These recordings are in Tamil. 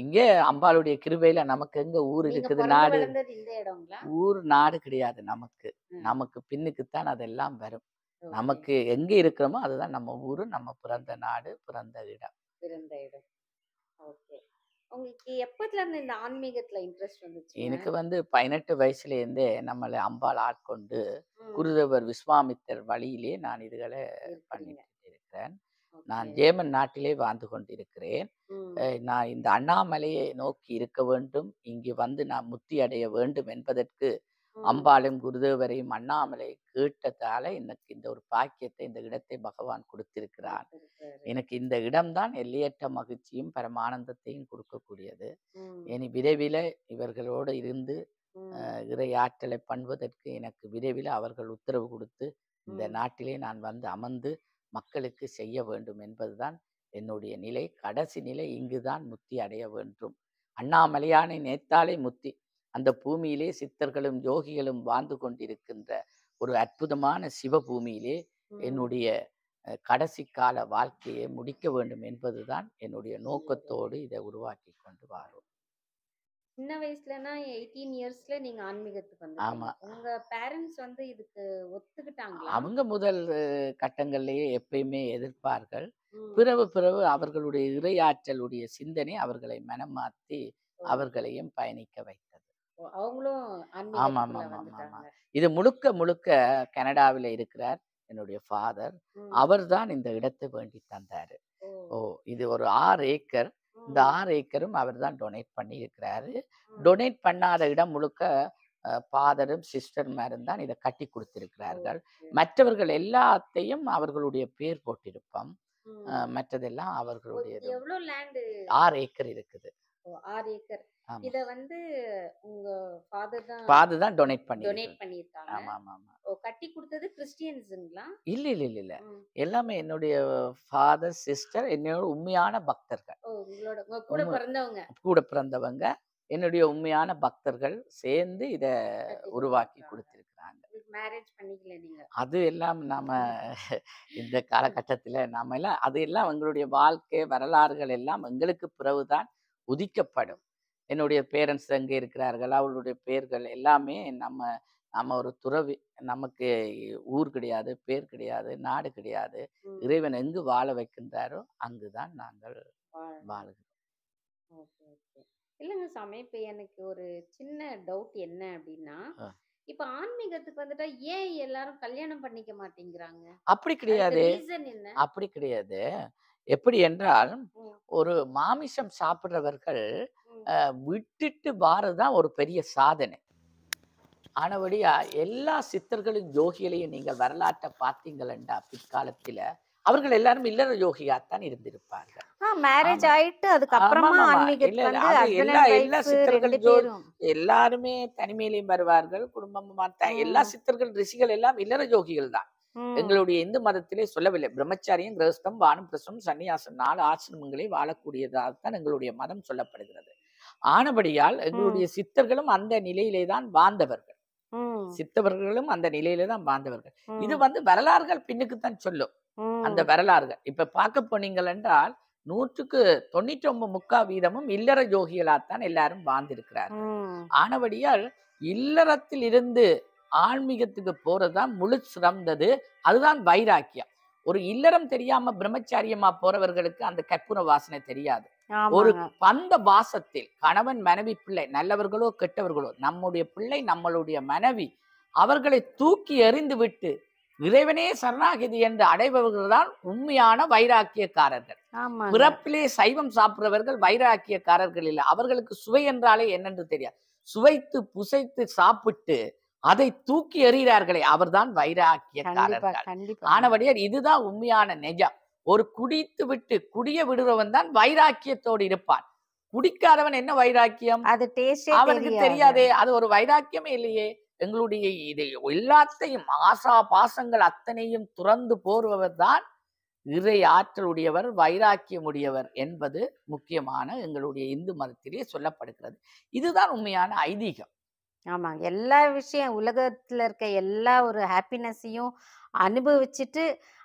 இங்கே அம்பாளுடைய கிருபையில நமக்கு எங்க ஊர் நீங்க இருக்குது பிறந்து நாடு வளர்ந்தது இந்த இடங்களா ஊர் நாடு கிடையாது நமக்கு ம். நமக்கு பின்னுக்குத்தான் அதெல்லாம் வரும் Okay. நமக்கு எங்க இருக்கிறோமோ அதுதான் நம்ம ஊரு நம்ம பிறந்த நாடு பிறந்த இடம் பிறந்த இடம் ஓகே உங்களுக்கு எப்பத்துல இருந்து இந்த ஆன்மீகத்துல இன்ட்ரெஸ்ட் வந்துச்சு எனக்கு வந்து பதினெட்டு வயசுல இருந்தே நம்மளை அம்பாள் ஆட்கொண்டு குருதேவர் விஸ்வாமித்தர் வழியிலே நான் இதுகளை பண்ணிட்டு இருக்கிறேன் நான் ஜேமன் நாட்டிலே வாழ்ந்து கொண்டிருக்கிறேன் அஹ் நான் இந்த அண்ணாமலையை நோக்கி இருக்க வேண்டும் இங்கு வந்து நான் முத்தி அடைய வேண்டும் என்பதற்கு அம்பாளையும் குருதேவரையும் அண்ணாமலை கேட்டதால எனக்கு இந்த ஒரு பாக்கியத்தை இந்த இடத்தை பகவான் கொடுத்திருக்கிறார் எனக்கு இந்த இடம்தான் எல்லையற்ற மகிழ்ச்சியும் பரமானந்தத்தையும் கொடுக்கக்கூடியது இனி விரைவில் இவர்களோடு இருந்து அஹ், இறை ஆற்றலை பண்ணுவதற்கு எனக்கு விரைவில் அவர்கள் உத்தரவு கொடுத்து இந்த ம். நாட்டிலே நான் வந்து அமர்ந்து மக்களுக்கு செய்ய வேண்டும் என்பதுதான் என்னுடைய நிலை கடைசி நிலை இங்குதான் முத்தி அடைய வேண்டும் அண்ணாமலையானை நேத்தாலே முத்தி அந்த பூமியிலே சித்தர்களும் யோகிகளும் வாழ்ந்து கொண்டிருக்கின்ற ஒரு அற்புதமான சிவபூமியிலே என்னுடைய அஹ், கடைசி கால வாழ்க்கையை முடிக்க வேண்டும் என்பதுதான் என்னுடைய நோக்கத்தோடு இதை உருவாக்கி கொண்டு வரோம் சின்ன வயசுலனா எயிட்டீன் இயர்ஸ்ல நீங்க ஆன்மீகத்துக்கு வந்து ஆமா. உங்க பேரண்ட்ஸ் வந்து இதுக்கு ஒத்துக்கிட்டாங்களா அவங்க முதல் அஹ், கட்டங்கள்லேயே எப்பயுமே எதிர்ப்பார்கள் ம். பிறகு பிறகு அவர்களுடைய இறையாற்றலுடைய சிந்தனை அவர்களை மனம் மாற்றி ஓ. அவர்களையும் பயணிக்க வைத்தது ஓ, அவங்களும் ஆமா, ஆன்மீகத்துக்குள்ள ஆமா, ஆமா, வந்துட்டாங்க இது முழுக்க முழுக்க கனடாவில் இருக்கிறார் என்னுடைய ஃபாதர் ம். அவர்தான் இந்த இடத்தை வேண்டி தந்தாரு ஓ. ஓ இது ஒரு ஆறு ஏக்கர் இந்த ம். ஆறு ஏக்கரும் அவர் தான் டொனேட் பண்ணி இருக்கிறாரு ம். டொனேட் பண்ணாத இடம் முழுக்க ஃபாதரும் சிஸ்டர்மாரும் தான் இதை கட்டி கொடுத்திருக்கிறார்கள் Okay. மற்றவர்கள் எல்லாத்தையும் அவர்களுடைய பேர் போட்டிருப்போம் ம். அஹ், மற்றதெல்லாம் ஓ, அவர்களுடையது எவ்வளவு லேண்ட் ஆறு ஏக்கர் இருக்குது ஆறு ஏக்கர் ஆமா. இத வந்து உங்க ஃபாதர் தான் ஃபாதர் தான் டொனேட் பண்ணி டொனேட் பண்ணிருக்காங்க ஆமா ஆமா ஆமா ஓ கட்டி கொடுத்தது கிறிஸ்டியன்ஸுங்களா இல்ல இல்ல இல்ல இல்ல ம். எல்லாமே என்னுடைய ஃபாதர் சிஸ்டர் என்னோட உண்மையான பக்தர்கள் ஓ உங்களோட உங்க கூட உங்க- பிறந்தவங்க கூட பிறந்தவங்க என்னுடைய உண்மையான பக்தர்கள் சேர்ந்து இத கட்டி உருவாக்கி கொடுத்திருக்காங்க. கொடுத்திருக்கிறாங்க மேரேஜ் பண்ணிக்கல நீங்க அது எல்லாம் நாம இந்த காலகட்டத்துல நாம எல்லாம் அது எல்லாம் எங்களுடைய வாழ்க்கை வரலாறுகள் எல்லாம் எங்களுக்கு பிறகுதான் உதிக்கப்படும் என்னுடைய பேரண்ட்ஸ் எங்கே இருக்கிறார்கள் அவர்களுடைய பேர்கள் எல்லாமே நம்ம நம்ம ஒரு துறவி நமக்கு ஊர் கிடையாது பேர் கிடையாது நாடு கிடையாது ம். இறைவன் எங்கு வாழ வைக்கின்றாரோ அங்குதான் நாங்கள் வாழ- வாழுகிறோம் ஓகே ஓகே இல்லைங்க சாமி இப்போ எனக்கு ஒரு சின்ன டவுட் என்ன அப்படின்னா ஆ. இப்போ ஆன்மீகத்துக்கு வந்துட்டா ஏன் எல்லாரும் கல்யாணம் பண்ணிக்க மாட்டேங்கிறாங்க அப்படி கிடையாது ரீசன் என்ன அப்படி கிடையாது எப்படி என்றால் ம். ஒரு மாமிசம் சாப்பிடுறவர்கள் ம். அஹ், விட்டுட்டு வாரதுதான் ஒரு பெரிய சாதனை ஆனபடியா எல்லா சித்தர்களும் யோகிகளையும் நீங்கள் வரலாற்றை பார்த்தீங்களா பிற்காலத்துல அவர்கள் எல்லாரும் இல்லற யோகியாத்தான் இருந்திருப்பார்கள் மேரேஜ் ஆமா. ஆயிட்டு அதுக்கப்புறமா ஆமா, ஆமா. ஆன்மீகத்துக்கு இல்ல, வந்து அது husband எல்லா- and எல்லா wife சித்தர்கள் ரெண்டு ஜோ- பேரும் எல்லாருமே தனிமையிலையும் வருவார்கள் குடும்பமா த- எல்லா ம். சித்தர்கள் ரிஷிகள் எல்லாம் இல்லற யோகிகள் தான் ம். எங்களுடைய இந்து மதத்திலே சொல்லவில்லை பிரம்மச்சாரியம் கிரகஸ்தம் வானம் பிரசம் சன்னியாசம் நாலு ஆசிரமங்களை வாழக்கூடியதாகத்தான் எங்களுடைய மதம் சொல்லப்படுகிறது ஆனபடியால் எங்களுடைய சித்தர்களும் அந்த நிலையிலே தான் வாழ்ந்தவர்கள் ம். சித்தவர்களும் அந்த நிலையிலே தான் வாழ்ந்தவர்கள் ம். இது வந்து வரலாறுகள் பின்னுக்குத்தான் சொல்லும் ம். அந்த வரலாறுகள் இப்ப பார்க்க போனீங்கள் என்றால் நூற்றுக்கு தொண்ணூற்றி ஒன்பது முக்கா வீதமும் இல்லற யோகிகளாத்தான் எல்லாரும் வாழ்ந்திருக்கிறார்கள் ம். ஆனபடியால் இல்லறத்தில் இருந்து ஆன்மீகத்துக்கு போறதுதான் முழு சிறந்தது அதுதான் வைராக்கியம் ஒரு இல்லறம் தெரியாம பிரம்மச்சாரியமா போறவர்களுக்கு அந்த கற்பூர வாசனை தெரியாது ஒரு ஆமாங்க. பந்த வாசத்தில் கணவன் மனைவி பிள்ளை நல்லவர்களோ கெட்டவர்களோ நம்முடைய பிள்ளை நம்மளுடைய மனைவி அவர்களை தூக்கி எறிந்து விட்டு இறைவனே சரணாகிதி என்று அடைபவர்கள் தான் உண்மையான வைராக்கியக்காரர்கள் ஆமாங்க. பிறப்பிலே சைவம் சாப்பிடுறவர்கள் வைராக்கியக்காரர்கள் இல்லை அவர்களுக்கு சுவை என்றாலே என்னென்று தெரியாது சுவைத்து புசைத்து சாப்பிட்டு அதை தூக்கி எறிகிறார்களே அவர்தான் கண்டிப்பா வைராக்கியக்காரர்கள் கண்டிப்பா ஆனபடியால் இதுதான் உண்மையான நெஜம் ஒரு குடித்து விட்டு குடிய விடுறவன் தான் வைராக்கியத்தோடு இருப்பான் குடிக்காதவன் என்ன வைராக்கியம் அது டேஸ்டே அவனுக்கு தெரியாதே அது ஒரு வைராக்கியமே இல்லையே எங்களுடைய இது எல்லாத்தையும் ஆசா பாசங்கள் அத்தனையும் துறந்து போர்பவர் தான் இறை ஆற்றலுடையவர் வைராக்கியமுடையவர் என்பது முக்கியமான எங்களுடைய இந்து மதத்திலே சொல்லப்படுகிறது இதுதான் உண்மையான ஐதீகம் ஆமாங்க எல்லா விஷயம் உலகத்துல இருக்க எல்லா ஒரு ஹாப்பினஸையும் அனுபவிச்சுட்டு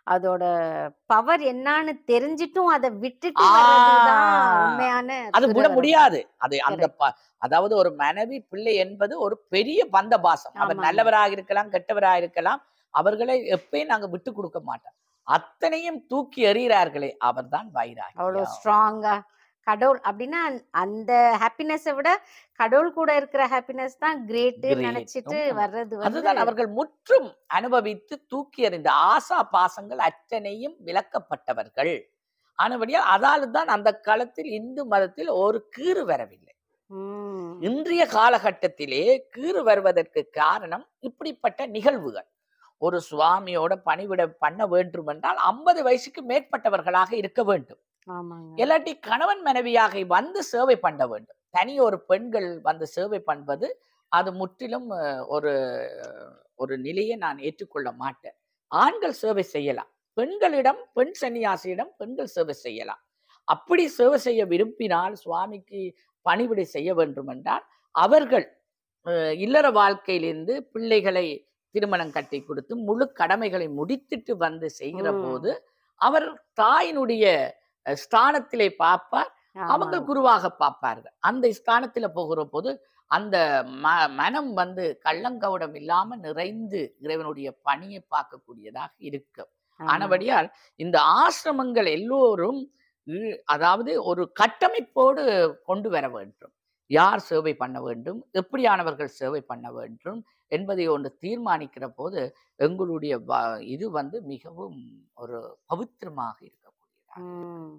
அதோட பவர் என்னன்னு தெரிஞ்சிட்டும் அதை விட்டுட்டு ஆ, வர்றதுதான் உண்மையான அது விட துறவரம். முடியாது அது அந்த Correct. ப- அதாவது ஒரு மனைவி பிள்ளை என்பது ஒரு பெரிய பந்த பாசம் அவர் ஆமாங்க. நல்லவராக இருக்கலாம் கெட்டவராக இருக்கலாம் அவர்களை எப்பயும் நாங்க விட்டு கொடுக்க மாட்டோம் அத்தனையும் தூக்கி எறிகிறார்களே அவர்தான் வைராகி அவ்வளவு ஸ்ட்ராங்கா கடவுள் அப்படின்னா அந்த- அந்த ஹாப்பினஸை விட கடவுள் கூட இருக்கிற ஹாப்பினஸ் தான் கிரேட் Great. நினைச்சிட்டு உண்மை. வர்றது வந்து அதுதான் அவர்கள் முற்றும் அனுபவித்து தூக்கி எறிந்த ஆசா பாசங்கள் அத்தனையும் விலக்கப்பட்டவர்கள் ஆனபடியால் அதால் தான் அந்த காலத்தில் இந்து மதத்தில் ஒரு கீறு வரவில்லை ம், இன்றைய காலகட்டத்திலே கீறு வருவதற்கு காரணம் இப்படிப்பட்ட நிகழ்வுகள் ஒரு சுவாமியோட பணிவிட பண்ண வேண்டும் என்றால் ஐம்பது வயசுக்கு மேற்பட்டவர்களாக இருக்க வேண்டும் ஆமாங்க இல்லாட்டி கணவன் மனைவியாக வந்து சேவை பண்ண வேண்டும் தனி ஒரு பெண்கள் வந்து சேவை பண்ணுவது அது முற்றிலும் அஹ், ஒரு ஒரு நிலையை நான் ஏற்றுக்கொள்ள மாட்டேன் ஆண்கள் சேவை செய்யலாம் பெண்களிடம் பெண் சன்னியாசியிடம் பெண்கள் சேவை செய்யலாம் அப்படி சேவை செய்ய விரும்பினால் சுவாமிக்கு பணிவிடை செய்ய வேண்டும் என்றால் அவர்கள் அஹ், இல்லற வாழ்க்கையிலிருந்து பிள்ளைகளை திருமணம் கட்டி கொடுத்து முழு கடமைகளை முடித்துட்டு வந்து செய்கிற ம். போது அவர் தாயினுடைய அஹ், ஸ்தானத்திலே பார்ப்பார் அவங்க ஆமாங்க. குருவாக பார்ப்பார்கள் அந்த ஸ்தானத்துல போகிற போது அந்த ம மனம் வந்து கள்ளங்கவடம் இல்லாம நிறைந்து இறைவனுடைய பணியை பார்க்கக்கூடியதாக இருக்கும் ஆமா. ஆனபடியால் இந்த ஆசிரமங்கள் எல்லோரும் இ- அதாவது ஒரு கட்டமைப்போடு கொண்டு வர வேண்டும் யார் சேவை பண்ண வேண்டும் எப்படியானவர்கள் சேவை பண்ண வேண்டும் என்பதை ஒன்று தீர்மானிக்கிற போது எங்களுடைய வ- இது வந்து மிகவும் ஒரு பவித்திரமாக இருக்கக்கூடியதாக ம்.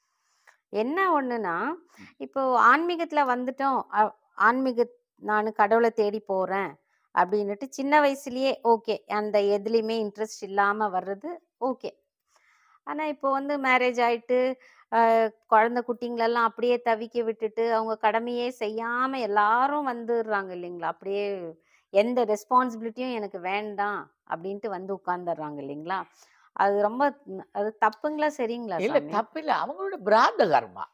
என்ன ஒண்ணுன்னா இப்போ ஆன்மீகத்துல வந்துட்டோம் அ- ஆன்மீக நான் கடவுளை தேடி போறேன் அப்படின்னுட்டு சின்ன வயசுலயே ஓகே அந்த எதுலையுமே இன்ட்ரெஸ்ட் இல்லாம வர்றது ஓகே ஆனா இப்போ வந்து மேரேஜ் ஆயிட்டு அஹ், குழந்தை குட்டிங்களெல்லாம் அப்படியே தவிக்க விட்டுட்டு அவங்க கடமையே செய்யாம எல்லாரும் வந்துடுறாங்க இல்லைங்களா அப்படியே எந்த ரெஸ்பான்சிபிலிட்டியும் எனக்கு வேண்டாம் அப்படின்ட்டு வந்து உட்கார்ந்துடுறாங்க இல்லைங்களா அது ரொம்ப ந- அது தப்புங்களா சரிங்களா இல்ல சாமி தப்பில்ல அவங்களோட பிராந்த கர்மா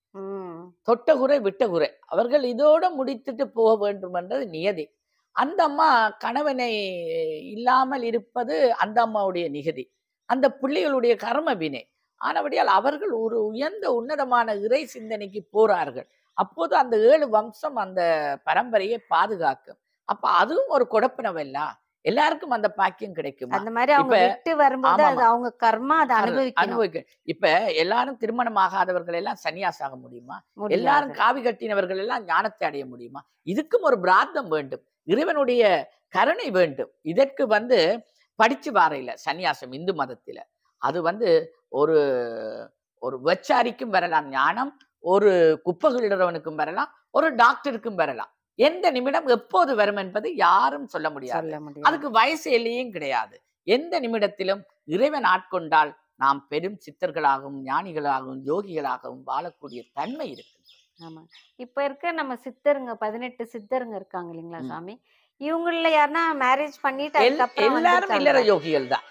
ம் தொட்ட குறை விட்ட குறை அவர்கள் இதோட முடித்துட்டு போக வேண்டும் என்றது நியதி அந்த அம்மா கணவனை இல்லாமல் இருப்பது அந்த அம்மாவுடைய நிகதி அந்த பிள்ளைகளுடைய கர்ம வினை ஆனபடியால் அவர்கள் ஒரு உயர்ந்த உன்னதமான இறை சிந்தனைக்கு போறார்கள் அப்போது அந்த ஏழு வம்சம் அந்த பரம்பரையை பாதுகாக்கும் அப்ப அதுவும் ஒரு கொடுப்பினவல்ல எல்லாருக்கும் அந்த பாக்கியம் கிடைக்குமா அந்த மாதிரி அவங்க இப்ப- விட்டு வரும்போது ஆமா, அது அவங்க கர்மா அதை அது அனுபவிக்கணும் அனுபவிக்க இப்ப எல்லாரும் திருமணம் ஆகாதவர்கள் எல்லாம் சன்னியாசாக முடியுமா முடியாது. எல்லாரும் காவி கட்டினவர்கள் எல்லாம் ஞானத்தை அடைய முடியுமா இதுக்கும் ஒரு பிராத்தம் வேண்டும் இறைவனுடைய கருணை வேண்டும் இதற்கு வந்து படிச்சு வாரையில சன்னியாசம் இந்து மதத்தில அது வந்து ஒரு ஒரு வெச்சாரிக்கும் வரலாம் ஞானம் ஒரு குப்பகிழறவனுக்கும் வரலாம் ஒரு டாக்டருக்கும் வரலாம் எந்த நிமிடம் எப்போது வரும் என்பது யாரும் சொல்ல முடியாது சொல்ல முடியாது அதுக்கு வயசு எல்லையும் கிடையாது எந்த நிமிடத்திலும் இறைவன் ஆட்கொண்டால் நாம் பெரும் சித்தர்களாகவும் ஞானிகளாகவும் யோகிகளாகவும் வாழக்கூடிய தன்மை இருக்கு ஆமா இப்ப இருக்க நம்ம சித்தருங்க பதினெட்டு சித்தருங்க இருக்காங்க இல்லைங்களா ம். சாமி இவங்கள யாருன்னா மேரேஜ் பண்ணிட்டு எல்- அதுக்கப்புறம் எல்லாரும் இல்லற வந்திருக்காங்களா? யோகிகள் தான்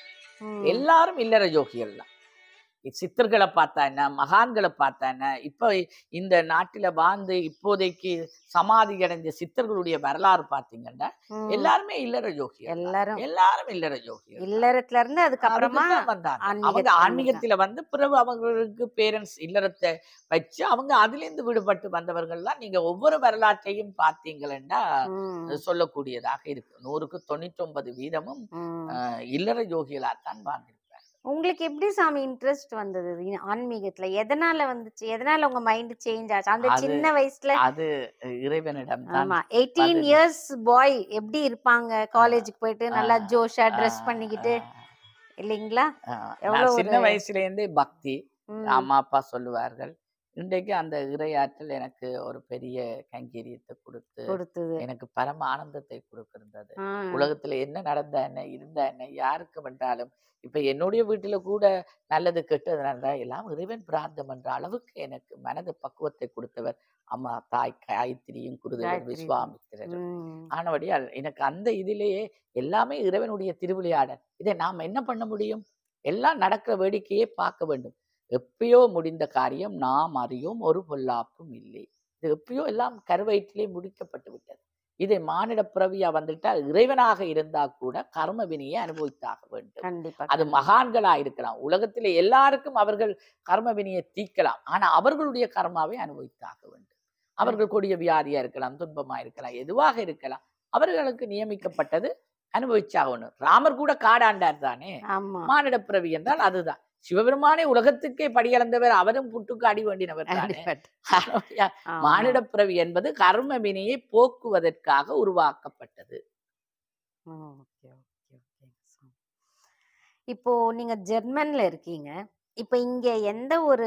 ம். எல்லாரும் இல்லற யோகிகள் தான் சித்தர்களை பார்த்தா என்ன மகான்களை பார்த்தா என்ன இப்போ இந்த நாட்டில வாழ்ந்து இப்போதைக்கு சமாதி அடைஞ்ச சித்தர்களுடைய வரலாறு பார்த்தீங்கன்னா ம். எல்லாருமே இல்லற யோகிகள் தான். எல்லாரும் எல்லாரும் இல்லற யோகிகள் தான். இல்லறத்துல இருந்து அதுக்கப்புறமா அதுக்குதான் வந்தாங்க அவங்க ஆன்மீகத்துக்கு ஆன்மீகத்துல வந்து பிறகு அவங்களுக்கு பேரண்ட்ஸ் இல்லறத்தை வச்சு அவங்க அதுல இருந்து விடுபட்டு வந்தவர்கள்லாம் நீங்க ஒவ்வொரு வரலாற்றையும் பார்த்தீங்கன்னா ம், சொல்லக்கூடியதாக இருக்கு நூறுக்கு தொண்ணூற்றி ஒன்பது வீதமும் ம். அஹ், இல்லற யோகிகளாத்தான் வாழ்ந்திருப்பாங்க உங்களுக்கு எப்படி சாமி இன்ட்ரெஸ்ட் வந்தது இ- ஆன்மீகத்துல எதனால வந்துச்சு எதனால உங்க மைண்ட் சேஞ்ச் ஆச்சு அந்த அது- சின்ன வயசுல அது இறைவனிடம் தான் ஆமா எயிட்டீன் வந்தது. இயர்ஸ் பாய் எப்படி இருப்பாங்க காலேஜுக்கு போயிட்டு நல்லா ஆ, ஜோஷா ட்ரெஸ் பண்ணிக்கிட்டு இல்லைங்களா எவ்வளவு சின்ன ஒரு- வயசுல இருந்தே பக்தி ம், அம்மா அப்பா சொல்லுவார்கள் இன்றைக்கு அந்த இறையாற்றல் எனக்கு ஒரு பெரிய கைங்கரியத்தை கொடுத்து கொடுத்தது எனக்கு பரம ஆனந்தத்தை கொடுக்கின்றது ஆ, உலகத்துல என்ன நடந்தா என்ன இருந்தா என்ன யாருக்கு வந்தாலும் இப்ப என்னுடைய வீட்டுல கூட நல்லது கெட்டது நடந்தா எல்லாம் இறைவன் பிரார்த்தம் என்ற அளவுக்கு எனக்கு மனது பக்குவத்தை கொடுத்தவர் அம்மா தாய் காயத்ரியும் குருதேவர் காயத்ரி. விஸ்வாமித்திரர் ம், ஆனபடியால் எனக்கு அந்த இதிலேயே எல்லாமே இறைவனுடைய திருவிளையாடல் இதை நாம் என்ன பண்ண முடியும் எல்லாம் நடக்கிற வேடிக்கையே பார்க்க வேண்டும் எப்பயோ முடிந்த காரியம் நாம் அறியோம் ஒரு பொல்லாப்பும் இல்லை இது எப்பயோ எல்லாம் கருவயிற்றிலே முடிக்கப்பட்டு விட்டது இதை மானிட பிறவியா வந்துட்டா இறைவனாக இருந்தா கூட கர்ம வினையை அனுபவித்தாக வேண்டும் கண்டிப்பா அது கண்டிப்பா. மகான்களா இருக்கலாம் உலகத்திலே எல்லாருக்கும் அவர்கள் கர்ம வினையை தீர்க்கலாம் ஆனா அவர்களுடைய கர்மாவை அனுபவித்தாக வேண்டும் அவர்கள் கொடிய வியாதியா இருக்கலாம் துன்பமா இருக்கலாம் எதுவாக இருக்கலாம் அவர்களுக்கு நியமிக்கப்பட்டது அனுபவிச்சாகணும் ராமர் கூட காடாண்டார் தானே ஆமா மானிட பிறவி என்றால் அதுதான் சிவபெருமானே உலகத்துக்கே படியளந்தவர் அவரும் புட்டுக்கு அடி வேண்டினவர் தானே கண்டிப்பா. ஆமா. மானிட பிறவி என்பது கர்ம வினையை போக்குவதற்காக உருவாக்கப்பட்டது ஓ, ஓகே ஓகே ஓகே சாமி. இப்போ நீங்க ஜெர்மன்ல இருக்கீங்க இப்போ இங்க எந்த ஒரு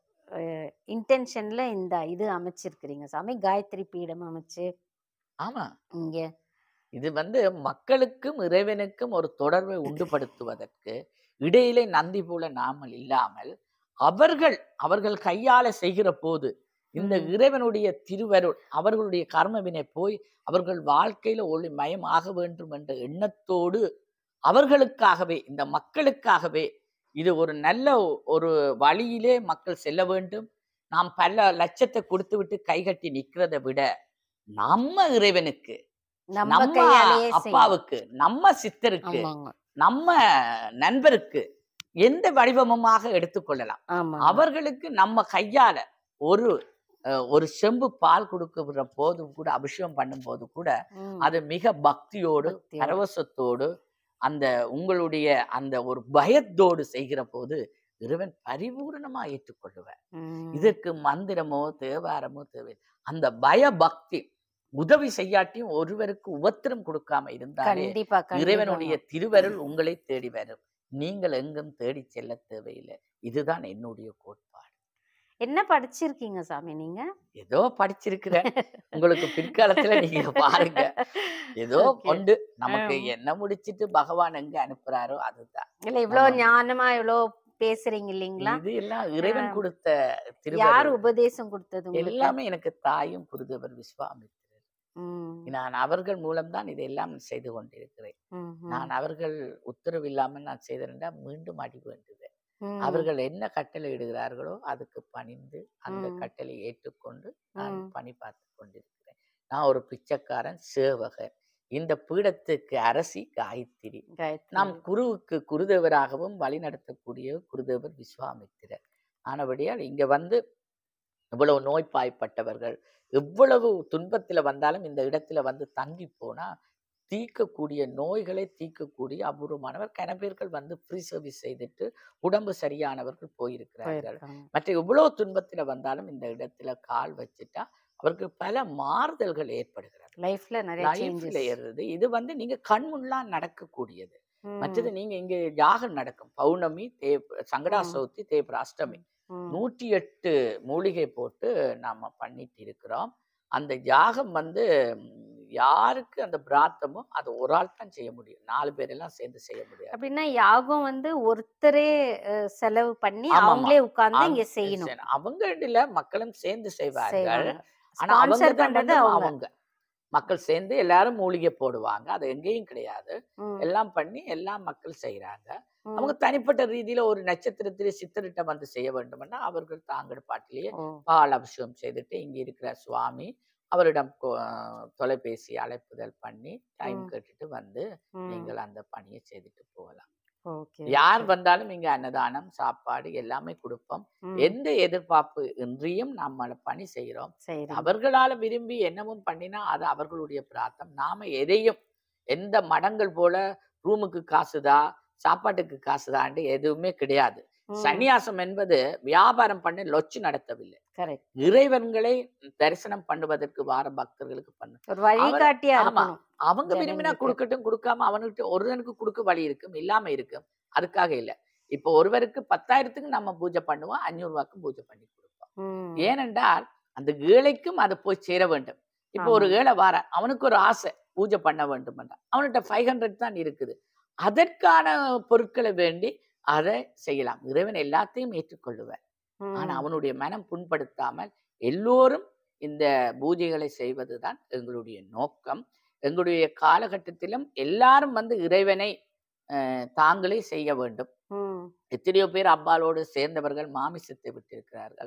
இன்டென்ஷன்ல இந்த இது அமைச்சிருக்கிறீங்க சாமி காயத்ரி பீடம் அமைச்சு ஆமா இங்க இது வந்து மக்களுக்கும் இறைவனுக்கும் ஒரு தொடர்பை உண்டுபடுத்துவதற்கு இடையிலே நந்தி போல நாமல் இல்லாமல் அவர்கள் அவர்கள் கையால செய்கிற போது இந்த ம். இறைவனுடைய திருவருள் அவர்களுடைய கர்மவினை போய் அவர்கள் வாழ்க்கையில ஒளி மயமாக வேண்டும் என்ற எண்ணத்தோடு அவர்களுக்காகவே இந்த மக்களுக்காகவே இது ஒரு நல்ல ஒரு வழியிலே மக்கள் செல்ல வேண்டும் நாம் பல லட்சத்தை கொடுத்து விட்டு கைகட்டி நிக்கிறதை விட நம்ம இறைவனுக்கு நம்ம நம்ம கையாலேயே செய்யணும். அப்பாவுக்கு நம்ம சித்தருக்கு ஆமாங்க நம்ம நண்பருக்கு எந்த வடிவமுமாக எடுத்துக்கொள்ளலாம் ஆமா அவர்களுக்கு நம்ம கையால ஒரு அஹ், ஒரு செம்பு பால் கொடுக்குற போதும் கூட அபிஷேகம் பண்ணும் போது கூட ம். அது மிக பக்தியோடு பக்தியோட. பரவசத்தோடு அந்த உங்களுடைய அந்த ஒரு பயத்தோடு செய்கிற போது இறைவன் பரிபூரணமா ஏற்றுக்கொள்ளுவார் ம். இதற்கு மந்திரமோ தேவாரமோ தேவை அந்த பய பக்தி உதவி செய்யாட்டியும் ஒருவருக்கு உபத்திரம் கொடுக்காம இருந்தாலே கண்டிப்பா இறைவனுடைய கண்டிப்பா திருவருள் உங்களை தேடி வரும் நீங்கள் எங்கும் தேடி செல்ல தேவையில்லை இதுதான் என்னுடைய கோட்பாடு என்ன படிச்சிருக்கீங்க சாமி நீங்க ஏதோ படிச்சிருக்கிறேன் உங்களுக்கு பிற்காலத்துல நீங்க பாருங்க ஏதோ Okay. கொண்டு நமக்கு ஆம். என்ன முடிச்சிட்டு பகவான் எங்க அனுப்புறாரோ அதுதான் இல்ல இவ்வளவு ஆமா. ஞானமா இவ்வளவு பேசுறீங்க இல்லைங்களா இது எல்லாம் இறைவன் ஆ. கொடுத்த யார் திருவருள் உபதேசம் கொடுத்தது உங்களுக்கு எல்லாமே எனக்கு தாயும் குருதேவர் விஸ்வாமித்திரர் ம், நான் அவர்கள் மூலம்தான் இதையெல்லாம் செய்து கொண்டிருக்கிறேன் ம், ம், நான் அவர்கள் உத்தரவு இல்லாமல் நான் செய்தேன்டா மீண்டும் அடி வேண்டுவேன் ம், அவர்கள் என்ன கட்டளை இடுகிறார்களோ அதுக்கு பணிந்து அந்த ம். கட்டளை ஏற்றுக்கொண்டு நான் ம். பணி பார்த்து கொண்டிருக்கிறேன் நான் ஒரு பிச்சைக்காரன் சேவகன் இந்த பீடத்துக்கு அரசி காயத்திரி காயத்ரி. நாம் குருவுக்கு குருதேவராகவும் வழிநடத்தக்கூடிய குருதேவர் விஸ்வாமித்திரர் ஆனபடியால் இங்க வந்து இவ்வளவு நோய்பாய்ப்பட்டவர்கள் எவ்வளவு துன்பத்துல வந்தாலும் இந்த இடத்துல வந்து தங்கி போனா தீர்க்கக்கூடிய நோய்களை தீர்க்கக்கூடிய அபூர்வமானவர் கனபேர்கள் வந்து ஃப்ரீ சர்வீஸ் செய்துட்டு உடம்பு சரியானவர்கள் போயிருக்கிறார்கள் போயிருக்காங்க. மற்ற எவ்வளவு துன்பத்துல வந்தாலும் இந்த இடத்துல கால் வச்சுட்டா அவருக்கு பல மாறுதல்கள் ஏற்படுகிறது லைஃப்ல நிறைய லைஃப்ல சேஞ்சஸ் ஏறுறது இது வந்து நீங்க கண் முன்னால் நடக்கக்கூடியது மற்றது நீங்க இங்க யாகம் நடக்கும் பௌர்ணமி தே சங்கடா ம். சௌத்தி தேய்பிர அஷ்டமி நூற்றி எட்டு மூலிகை போட்டு நாம பண்ணிட்டு இருக்கிறோம் அந்த யாகம் வந்து ம், யாருக்கு அந்த பிராத்தமோ அது ஒரு ஆள் தான் செய்ய முடியும் நாலு பேர் எல்லாம் சேர்ந்து செய்ய முடியாது அப்படின்னா யாகம் வந்து ஒருத்தரே அஹ், செலவு பண்ணி ஆமாமா. அவங்களே உட்கார்ந்து இங்க அவங்க செய்யணும் சரி, அவங்க இல்ல மக்களும் சேர்ந்து செய்வார்கள் செய்வாங்க ஆனா அவங்க ஸ்பான்சர் தான் பண்றது வந்து அவங்க அவங்க மக்கள் சேர்ந்து எல்லாரும் மூலிகை போடுவாங்க அது எங்கேயும் கிடையாது ம், எல்லாம் பண்ணி எல்லாம் மக்கள் செய்யறாங்க ம். அவங்க தனிப்பட்ட ரீதியில ஒரு நட்சத்திரத்திலே சித்தரிட்ட வந்து செய்ய வேண்டும்னா அவர்கள் தாங்கள் பாட்டிலேயே ஓ, பால் அபிஷேகம் செய்துட்டு இங்க இருக்கிற சுவாமி அவரிடம் கொ- தொலைபேசி அழைப்புதல் பண்ணி டைம் ம். கேட்டுட்டு வந்து ம், நீங்கள் அந்த பணியை செய்துட்டு போகலாம் ஓகே யார் ஓகே. வந்தாலும் இங்க அன்னதானம் சாப்பாடு எல்லாமே கொடுப்போம் ம், எந்த எதிர்பார்ப்பு இன்றியும் நம்ம பணி செய்கிறோம் செய்றீங்க. அவர்களால விரும்பி என்னமும் பண்ணினா அது அவர்களுடைய பிரார்த்தம் நாம எதையும் எந்த மடங்கள் போல ரூமுக்கு காசுதா சாப்பாட்டுக்கு காசுதான்ட்டு எதுவுமே கிடையாது ம், சந்நியாசம் என்பது வியாபாரம் பண்ணி லொச்சு நடத்தவில்லை correct. இறைவன்களை தரிசனம் பண்ணுவதற்கு வார பக்தர்களுக்கு பண்ணு ஒரு வழிகாட்டியா ஆமா. இருக்கணும் அவங்க விரும்பினா ஜனங்களுக்கு. கொடுக்கட்டும் கொடுக்காம அவனுக்கு ஒருவனுக்கு கொடுக்க வழி இருக்கும் இல்லாம இருக்கும் அதுக்காக இல்ல இப்போ ஒருவருக்கு பத்தாயிரத்துக்கு நம்ம பூஜை பண்ணுவோம் அஞ்சூறு ரூபாய்க்கு பூஜை பண்ணி கொடுப்போம் ம், ஏனென்றால் அந்த ஏழைக்கும் அது போய் சேர வேண்டும் இப்போ ஒரு ஆமா. ஏழை வார அவனுக்கு ஒரு ஆசை பூஜை பண்ண வேண்டும் அவன்கிட்ட ஃபைவ் ஹண்ட்ரட் தான் இருக்குது அதற்கான பொருட்களை வேண்டி அதை செய்யலாம் இறைவன் எல்லாத்தையும் ஏற்றுக்கொள்ளுவார் ஆனா ம், அவனுடைய மனம் புண்படுத்தாமல் எல்லோரும் இந்த பூஜைகளை செய்வதுதான் எங்களுடைய நோக்கம் எங்களுடைய காலகட்டத்திலும் எல்லாரும் வந்து இறைவனை அஹ், தாங்களே செய்ய வேண்டும் ம், எத்தனையோ பேர் அப்பாலோடு சேர்ந்தவர்கள் மாமிசத்தை விட்டிருக்கிறார்கள்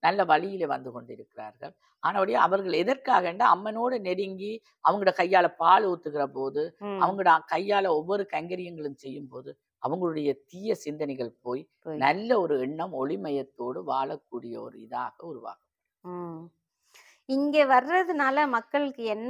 நல்ல வழியில வந்து கொண்டிருக்கிறார்கள் ஆனபடியே அவர்கள் எதற்காக அம்மனோடு நெருங்கி அவங்களோட கையால பால் ஊத்துகிற போது ம், அவங்களோட கையால ஒவ்வொரு கைங்கரியங்களும் செய்யும் போது அவங்களுடைய தீய சிந்தனைகள் போய் போய். நல்ல ஒரு எண்ணம் ஒளிமயத்தோடு வாழக்கூடிய ஒரு இதாக உருவாகும் ம். இங்க வர்றதுனால மக்களுக்கு என்ன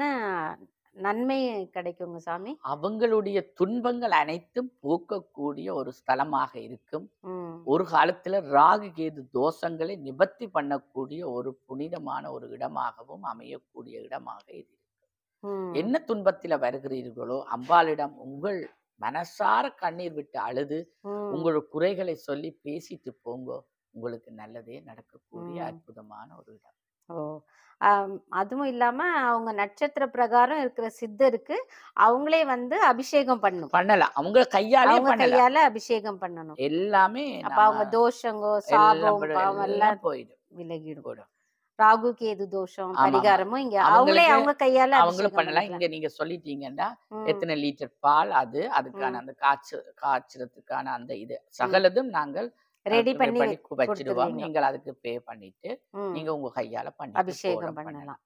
நன்மை கிடைக்குங்க சாமி அவங்களுடைய துன்பங்கள் அனைத்தும் போக்கக்கூடிய ஒரு ஸ்தலமாக இருக்கும் ம், ஒரு காலத்துல ராகு கேது தோஷங்களை நிவர்த்தி பண்ணக்கூடிய ஒரு புனிதமான ஒரு இடமாகவும் அமையக்கூடிய இடமாக இது ம். என்ன துன்பத்துல வருகிறீர்களோ அம்பாளிடம் உங்கள் மனசார கண்ணீர் விட்டு அழுது ம். உங்கள் குறைகளை சொல்லி பேசிட்டு போங்க உங்களுக்கு நல்லதே நடக்கக்கூடிய ம். அற்புதமான ஒரு இடம் ஓ ஆம், அதுவும் இல்லாம அவங்க நட்சத்திர பிரகாரம் இருக்கிற சித்தருக்கு அவங்களே வந்து அபிஷேகம் பண்ணும் பண்ணலாம் அவங்க கையாலே அவங்க பண்ணலாம் கையால அபிஷேகம் பண்ணணும் எல்லாமே அப்ப அவங்க நாம தோஷங்கோ எல்லாம் சாபம் விட- பாவம் எல்லாம் எல்லாம் போயிடும் விலகிடும் போயிடும். ராகு கேது தோஷம் ஆமா, ஆமா. பரிகாரமும் இங்க அவங்களுக்கு- அவங்களே அவங்க கையால அவங்களும் அபிஷேகம் பண்ணலாம் பண்ணிக்கலாம். இங்க நீங்க சொல்லிட்டீங்கன்னா ம், எத்தனை லிட்டர் பால் அது அதுக்கான ம். அந்த காய்ச்சு காய்ச்சறதுக்கான அந்த இது சகலதும் நாங்கள் ரெடி அஹ், பண்ணி பண்ணி வச்சிடுவோம் கொடுத்துருவீங்க. நீங்கள் அதுக்கு பே பண்ணிட்டு ம், நீங்க உங்க கையால பண்ணி அபிஷேகம் பண்ணலாம்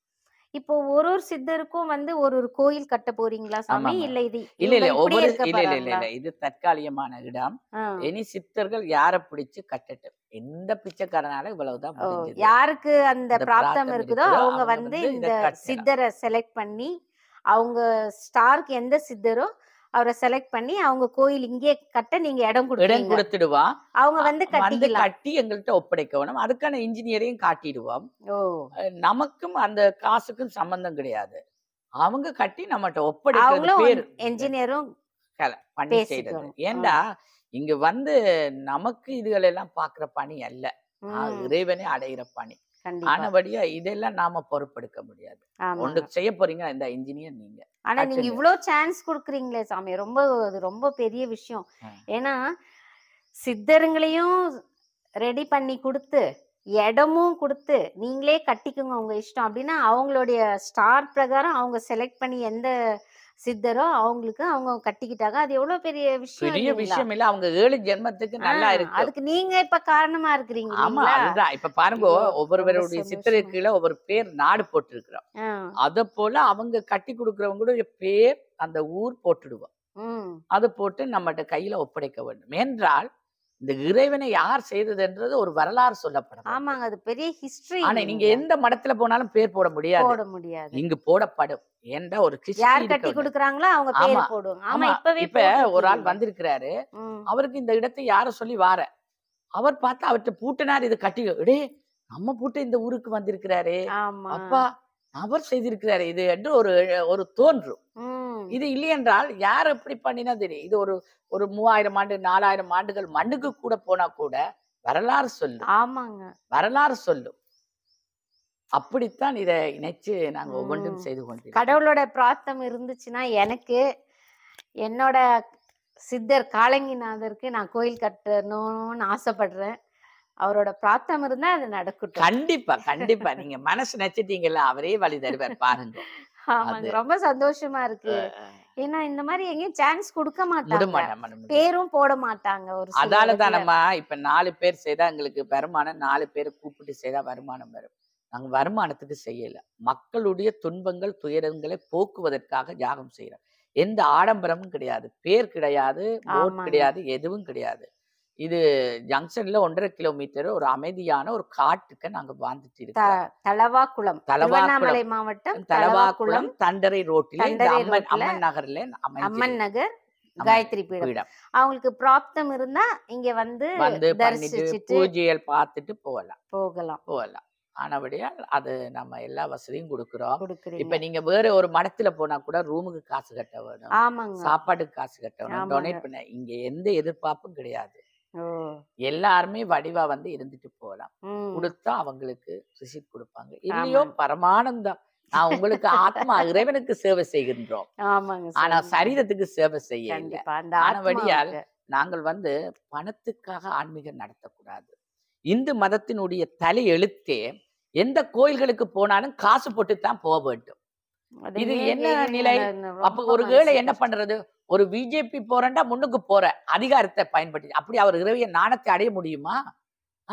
இப்போ ஒரு ஒரு சித்தருக்கும் வந்து ஒரு ஒரு கோயில் கட்ட போறீங்களா சாமி ஆமாங்க. இல்ல இது இல்ல இல்ல இவங்க இப்படியே ஒவ்வொரு இருக்க இல்ல இல்ல இல்ல போறாங்களா? இல்ல இது தற்காலிகமான இடம் ஆ. இனி சித்தர்கள் யார பிடிச்சு கட்டட்டும் எந்த பிச்சைக்காரனால இவ்வளவுதான் ஓ, முடிஞ்சது யாருக்கு அந்த அந்த பிராப்தம் பிராப்தம் இருக்குதோ இருக்குதோ, அவங்க அவங்க வந்து வந்து இந்த இத கட்டலாம். சித்தரை செலக்ட் பண்ணி அவங்க ஸ்டாருக்கு எந்த சித்தரோ அவரை செலக்ட் பண்ணி அவங்க கோயில் இங்கே கட்ட நீங்க இடம் இடம் கொடுப்பீங்க கொடுத்துடுவான் அவங்க வந்து வந்து கட்டிக்கலாம் கட்டி எங்கள்கிட்ட ஒப்படைக்கணும் அதுக்கான இன்ஜினியரையும் காட்டிடுவோம் ஓ அஹ் நமக்கும் அந்த காசுக்கும் சம்பந்தம் கிடையாது அவங்க கட்டி நம்மகிட்ட ஒப்படைக்கிறது அவங்களும் பேர் என்ஜினியரும் கல- பண்ணி செய்யறது பேசிக்குவாங்க. ஏண்டா இங்க வந்து நமக்கு இதுகள் எல்லாம் பாக்குற பணி அல்ல ஆஹ் இறைவனே அடையிற பணி கண்டிப்பா ஆனபடியா இதெல்லாம் நாம பொறுப்பெடுக்க முடியாது ஆமா ஒன்று செய்ய போறீங்க இந்த இன்ஜினியர் நீங்க ஆனா நீங்க ஆச்சுங்க. இவ்ளோ சான்ஸ் குடுக்குறீங்களே சாமி ரொம்ப அது ரொம்ப பெரிய விஷயம் ஆ. ஏன்னா சித்தருங்களையும் ரெடி பண்ணி கொடுத்து இடமும் கொடுத்து நீங்களே கட்டிக்குங்க உங்க இஷ்டம் அப்படின்னா அவங்களுடைய ஸ்டார் பிரகாரம் அவங்க செலக்ட் பண்ணி எந்த சித்தரோ அவங்களுக்கு அவங்க கட்டிக்கிட்டாங்க அது எவ்வளவு பெரிய விஷயம் பெரிய இல்லைங்களா? விஷயம் இல்ல அவங்க ஏழு ஜென்மத்துக்கு நல்லா ஆ, இருக்கு அதுக்கு நீங்க இப்ப காரணமா இருக்கிறீங்க ஆமா இல்லைங்களா? அதுதான் இப்ப பாருங்க ஐயோ, ரொம்ப ஒவ்வொருவருடைய சந்தோஷமா. சித்திரைக்கு கீழே ஒவ்வொரு பேர் நாடு போட்டிருக்கிறோம் ஆ, அத போல அவங்க கட்டி கொடுக்கறவங்களுடைய பேர் அந்த ஊர் போட்டுடுவோம் ம், அது போட்டு நம்மகிட்ட கையில ஒப்படைக்க வேண்டும் என்றால் இந்த இறைவனை யார் செய்ததுன்றது ஒரு வரலாறு சொல்லப்படும் ஆமாங்க அது பெரிய ஹிஸ்டரி ஆனா நீங்க எந்த மடத்துல போனாலும் பேர் போட முடியாது போட முடியாது இங்கு போடப்படும் என்ற ஒரு history யார் இருக்க கட்டி வேண்டும். கொடுக்குறாங்களோ அவங்க பேர் ஆமா. போடுவாங்க ஆமா ஆமா இப்பவே இப்ப ஒரு ஆள் போட்டிருக்கீங்க. வந்திருக்கிறாரு ம், அவருக்கு இந்த இடத்தை யார சொல்லி வார அவர் பார்த்தா அவர்கிட்ட பூட்டினார் இது கட்டி டே நம்ம பூட்ட இந்த ஊருக்கு வந்திருக்கிறாரே ஆமா அப்பா அவர் செய்திருக்கிறாரு இது என்று ஒரு ஒரு தோன்றும் ம், இது இல்லை என்றால் யார் எப்படி பண்ணினா தெரியும் இது ஒரு ஒரு மூவாயிரம் ஆண்டு நாலாயிரம் ஆண்டுகள் மண்ணுக்கு கூட போனா கூட வரலாறு சொல்லும் ஆமாங்க வரலாறு சொல்லும் அப்படித்தான் இதை இணைச்சு நாங்க ஒவ்வொன்றும் ம். செய்து கொண்டிருக்கோம் கடவுளோட பிரார்த்தம் இருந்துச்சுன்னா எனக்கு என்னோட சித்தர் காலங்கிநாதருக்கு நான் கோயில் கட்டணும்னு ஆசைப்படுறேன் அவரோட பிரார்த்தம் இருந்தா அது நடக்கட்டும் கண்டிப்பா கண்டிப்பா நீங்க மனசு நினைச்சிட்டீங்கல்ல அவரே வழி தருவார் பாருங்க ஆமாங்க அது- ரொம்ப சந்தோஷமா இருக்கு ஏன்னா இந்த மாதிரி எங்கேயும் சான்ஸ் கொடுக்க விட மாட்டாங்க மாட்டேன் madam. பேரும் போட மாட்டாங்க ஒரு சில அதால இடத்துல. தானம்மா இப்ப நாலு பேர் செய்தா எங்களுக்கு வருமானம் நாலு பேரை கூப்பிட்டு செய்தா வருமானம் வரும் நாங்க வருமானத்துக்கு செய்யல மக்களுடைய துன்பங்கள் துயரங்களை போக்குவதற்காக யாகம் செய்யறோம் எந்த ஆடம்பரமும் கிடையாது பேர் கிடையாது போட் ஆமாங்க. கிடையாது எதுவும் கிடையாது இது ஜங்ஷன்ல ஒன்றரை கிலோமீட்டர் ஒரு அமைதியான ஒரு காட்டுக்கு நாங்க வாழ்ந்துட்டு இருக்கோம் த- தலவாக்குளம் தலவாக்குளம். திருவண்ணாமலை மாவட்டம் தலவாக்குளம் தண்டரை ரோட்டில இந்த தண்டரை அம்மன் ரோட்ல அம்மன் நகர்ல அம்மன் அமைஞ்சிருக்கு. நகர் அம்மன் காயத்ரி பீடம் பீடம். அவங்களுக்கு பிராப்தம் இருந்தா இங்க வந்து வந்து பண்ணிட்டு தரிசிச்சுட்டு பூஜைகள் பார்த்துட்டு போகலாம் போகலாம் போகலாம் ஆனபடியால் அது நம்ம எல்லா வசதியும் கொடுக்குறோம் இப்ப கொடுக்குறீங்க நீங்க வேற ஒரு மடத்துல போனா கூட ரூமுக்கு காசு கட்ட வேணும் ஆமாங்க சாப்பாட்டுக்கு காசு கட்ட வேணும் ஆமாங்க. டொனேட் பண்ண இங்க எந்த எதிர்பார்ப்பும் கிடையாது ஓ எல்லாருமே வடிவா வந்து இருந்துட்டு போகலாம் ம். கொடுத்தா அவங்களுக்கு ரிசிப்ட் கொடுப்பாங்க இல்லையோ பரமானந்தம் நான் உங்களுக்கு ஆத்மா இறைவனுக்கு சேவை செய்கின்றோம் ஆமாங்க ஆனா சாமி. சரீரத்துக்கு சேவை செய்ய இல்லை கண்டிப்பா அந்த ஆனபடியால் ஆத்மாவுக்கு. நாங்கள் வந்து பணத்துக்காக ஆன்மீகம் நடத்தக்கூடாது இந்து மதத்தினுடைய தலை எழுத்தே எந்த கோயில்களுக்கு போனாலும் காசு போட்டு தான் போக வேண்டும் அது இது ஏன் என்ன கேக்குறீங்க? நிலை? ரொம்ப அப்ப ஒரு மனசு ஏழை என்ன கஷ்டம். பண்றது ஒரு பிஜேபி போறேன்டா முன்னுக்கு போற அதிகாரத்தை பயன்படுத்தி அப்படி அவர் இறைவிய நாணத்தை அடைய முடியுமா ஆ?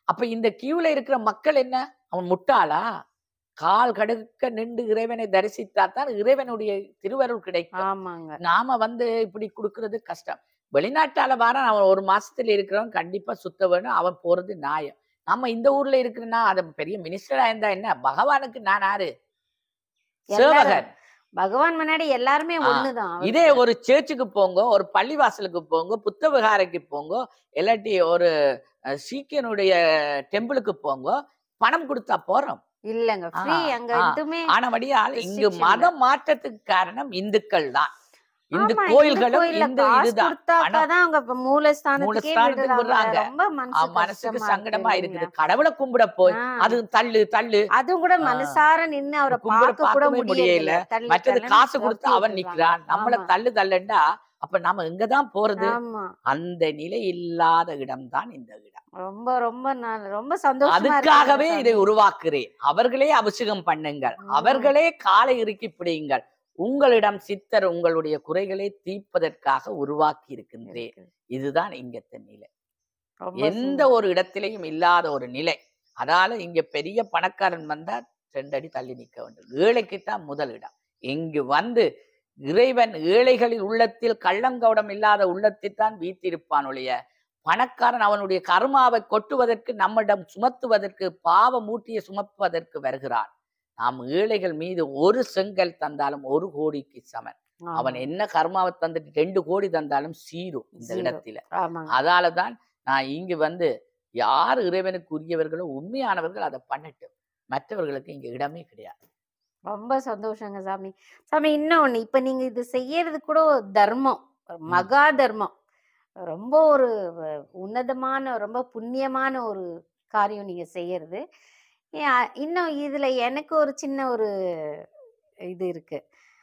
அப்ப இந்த கியூல இருக்கிற மக்கள் என்ன அவன் முட்டாளா கால் கடுக்க நின்று இறைவனை தரிசித்தாத்தான் இறைவனுடைய திருவருள் கிடைக்கும் ஆமாங்க நாம வந்து இப்படி கொடுக்கறது கஷ்டம் வெளிநாட்டால வாரான் அவன் ஒரு மாசத்துல இருக்கிறவன் கண்டிப்பா சுத்த வேணும் அவன் போறது நியாயம் நம்ம இந்த ஊர்ல இருக்கிறனா அது பெரிய மினிஸ்டரா இருந்தா என்ன பகவானுக்கு நான் யாரு எல்லாரும் சேவகன் பகவான் முன்னாடி எல்லாருமே ஆ, ஒண்ணுதான் இதே அவருக்கு. ஒரு சேர்ச்சுக்கு போங்க ஒரு பள்ளிவாசலுக்கு போங்க புத்த விகாரைக்கு போங்க இல்லாட்டி ஒரு அஹ், சீக்கியனுடைய டெம்பிளுக்கு போங்க பணம் கொடுத்தா போறோம் இல்லங்க ஃப்ரீ ஆ, அங்க ஆ. எதுவுமே ஆனபடியால் இங்கு Restriction மதம் மாற்றத்துக்கு காரணம் இந்துக்கள் தான் இந்த ஆமா, இந்த கோயில்களும் கோயில்ல இந்த காசு இதுதான் கொடுத்தாக்காதான் அவங்க இப்ப மூலஸ்தானத்துக்கே மூலஸ்தானத்துக்கு விடுறாங்க விடுறாங்க. ரொம்ப மனசு அவன் மனசுக்கு கஷ்டமா சங்கடமா இருக்கு இருக்குது கடவுளை கும்பிட போய் ஆ. அது தள்ளு தள்ளு அதுவும் கூட ஆ. மனசார நின்னு அவரை கும்பிட பார்க்க கூட பார்க்கவே முடியல முடியல. மற்றது காசு கொடுத்து அவன் நிக்கிறான் நம்மள தள்ளு தள்ளுண்டா அப்ப நாம எங்கதான் போறது ஆமா அந்த நிலை இல்லாத இடம்தான் இந்த இடம் ரொம்ப ரொம்ப நான் ரொம்ப சந்தோஷமா இருக்கு அதுக்காகவே சாமி. இதை உருவாக்குறேன் அவர்களே அபிஷேகம் பண்ணுங்கள் ம். அவர்களே காலை இறுக்கி பிடியுங்கள் உங்களிடம் சித்தர் உங்களுடைய குறைகளை தீர்ப்பதற்காக உருவாக்கி இருக்கின்றேன் இருக்கு. இதுதான் இங்கத்த நிலை ரொம்ப எந்த ஒரு இடத்திலையும் இல்லாத ஒரு நிலை அதால இங்க பெரிய பணக்காரன் வந்தா ரெண்டு அடி தள்ளி நிக்க வேண்டும் ஏழைக்குத்தான் முதல் இடம் இங்கு வந்து இறைவன் ஏழைகளின் உள்ளத்தில் கள்ளங்கவுடம் இல்லாத உள்ளத்தில் தான் வீத்திருப்பான் ஒழிய பணக்காரன் அவனுடைய கர்மாவை கொட்டுவதற்கு நம்மிடம் சுமத்துவதற்கு பாவ மூட்டியை சுமப்பதற்கு வருகிறான் நாம் ஏழைகள் மீது ஒரு செங்கல் தந்தாலும் ஒரு கோடிக்கு சமன் ஆமா. அவன் என்ன கர்மாவை தந்துட்டு ரெண்டு கோடி தந்தாலும் சீரும் இந்த Zero. இடத்துல ஆமாங்க அதால தான் நான் இங்கு வந்து யார் இறைவனுக்கு உரியவர்களோ உண்மையானவர்கள் அதை பண்ணட்டும் மற்றவர்களுக்கு இங்க இடமே கிடையாது ரொம்ப சந்தோஷங்க சாமி சாமி இன்னொன்னு இப்ப நீங்க இது செய்யறது கூட ஒரு தர்மம் ஒரு மகா தர்மம் ரொம்ப ஒரு அஹ், உன்னதமான ரொம்ப புண்ணியமான ஒரு காரியம் நீங்க செய்யறது ஏன், இன்னும் இதுல எனக்கு ஒரு சின்ன ஒரு இது இருக்கு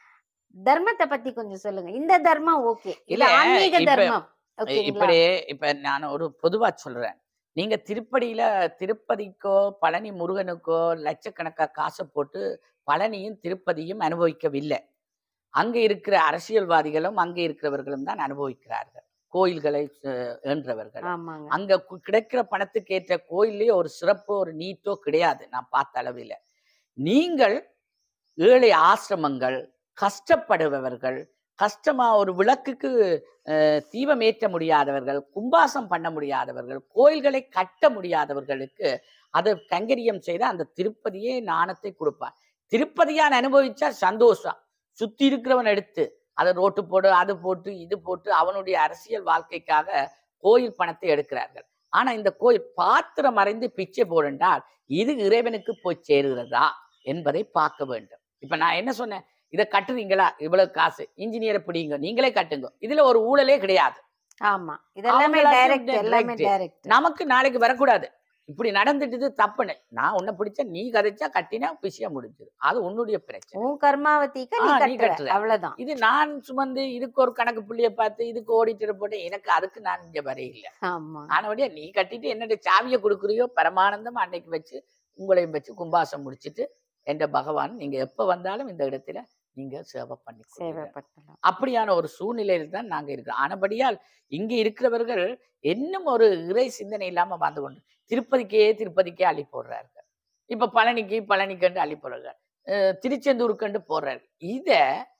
தர்மத்தை பத்தி கொஞ்சம் சொல்லுங்க இந்த தர்மம் ஓகே இல்ல இல்ல, ஆன்மீக இப்ப- தர்மம் ஓகேங்களா இப்படி இப்ப நான் ஒரு பொதுவா சொல்றேன் நீங்க திருப்பதியில திருப்பதிக்கோ பழனி முருகனுக்கோ லட்சக்கணக்கா காசை போட்டு பழனியும் திருப்பதியும் அனுபவிக்கவில்லை அங்க இருக்கிற அரசியல்வாதிகளும் அங்க இருக்கிறவர்களும் தான் அனுபவிக்கிறார்கள் கோயில்களை அஹ், ஏன்றவர்கள் ஆமாங்க அங்க கு- கிடைக்கிற பணத்துக்கு ஏற்ற கோயிலே ஒரு சிறப்போ ஒரு நீட்டோ கிடையாது நான் பார்த்த அளவில் நீங்கள் ஏழை ஆசிரமங்கள் கஷ்டப்படுபவர்கள் கஷ்டமா ஒரு விளக்குக்கு அஹ், தீபம் ஏற்ற முடியாதவர்கள் கும்பாசம் பண்ண முடியாதவர்கள் கோயில்களை கட்ட முடியாதவர்களுக்கு அதை கைங்கரியம் செய்த அந்த திருப்பதியே நாணத்தை கொடுப்பான் திருப்பதியான் அனுபவிச்சா சந்தோஷம் சுத்தி இருக்கிறவன் எடுத்து அதை ரோட்டு போடு அது போட்டு இது போட்டு அவனுடைய அரசியல் வாழ்க்கைக்காக கோயில் பணத்தை எடுக்கிறார்கள் ஆனா இந்த கோயில் பாத்திரம் மறைந்து பிச்சை போடுண்டால் இது இறைவனுக்கு போய் சேருகிறதா என்பதை பார்க்க வேண்டும் இப்ப நான் என்ன சொன்னேன் இதை கட்டுறீங்களா இவ்வளவு காசு இன்ஜினியரை பிடிங்க நீங்களே கட்டுங்க இதுல ஒரு ஊழலே கிடையாது ஆமா இதெல்லாமே அவங்களாச்சும் டைரக்ட் direct. எல்லாமே டைரக்ட் நமக்கு நாளைக்கு வரக்கூடாது இப்படி நடந்துட்டது தப்புன்னு நான் உன்னை பிடிச்சா நீ கதைச்சா கட்டினா விஷயம் முடிஞ்சது அது உன்னுடைய பிரச்சனை உன் கர்மாவதிக்கு நீ ஆ, நீ கட்டுற கட்டுற. அவ்வளவுதான் இது நான் சுமந்து இதுக்கு ஒரு கணக்கு புள்ளிய பார்த்து இதுக்கு ஓடிட்டு போட்டு எனக்கு அதுக்கு நான் இங்க வரையில்லை ஆமா ஆனபடியா நீ கட்டிட்டு என்னுடைய சாவியை கொடுக்குறியோ பரமானந்தம் அன்னைக்கு வச்சு உங்களையும் வச்சு கும்பாசம் முடிச்சிட்டு என்ற பகவான் நீங்க எப்ப வந்தாலும் இந்த இடத்துல நீங்க சேவை பண்ணி கொள்ளுங்க. சேவைப்பட்டலாம் அப்படியான ஒரு சூழ்நிலையில் தான் நாங்க இருக்கிறோம் ஆனபடியால் இங்க இருக்கிறவர்கள் இன்னும் ஒரு இறை சிந்தனை இல்லாம வாழ்ந்து கொண்டு திருப்பதிக்கே திருப்பதிக்கே அள்ளி போடுறார்கள் இப்ப பழனிக்கு பழனிக்கண்டு அள்ளி போடுறாங்க அஹ் திருச்செந்தூருக்கண்டு போடுறாரு இத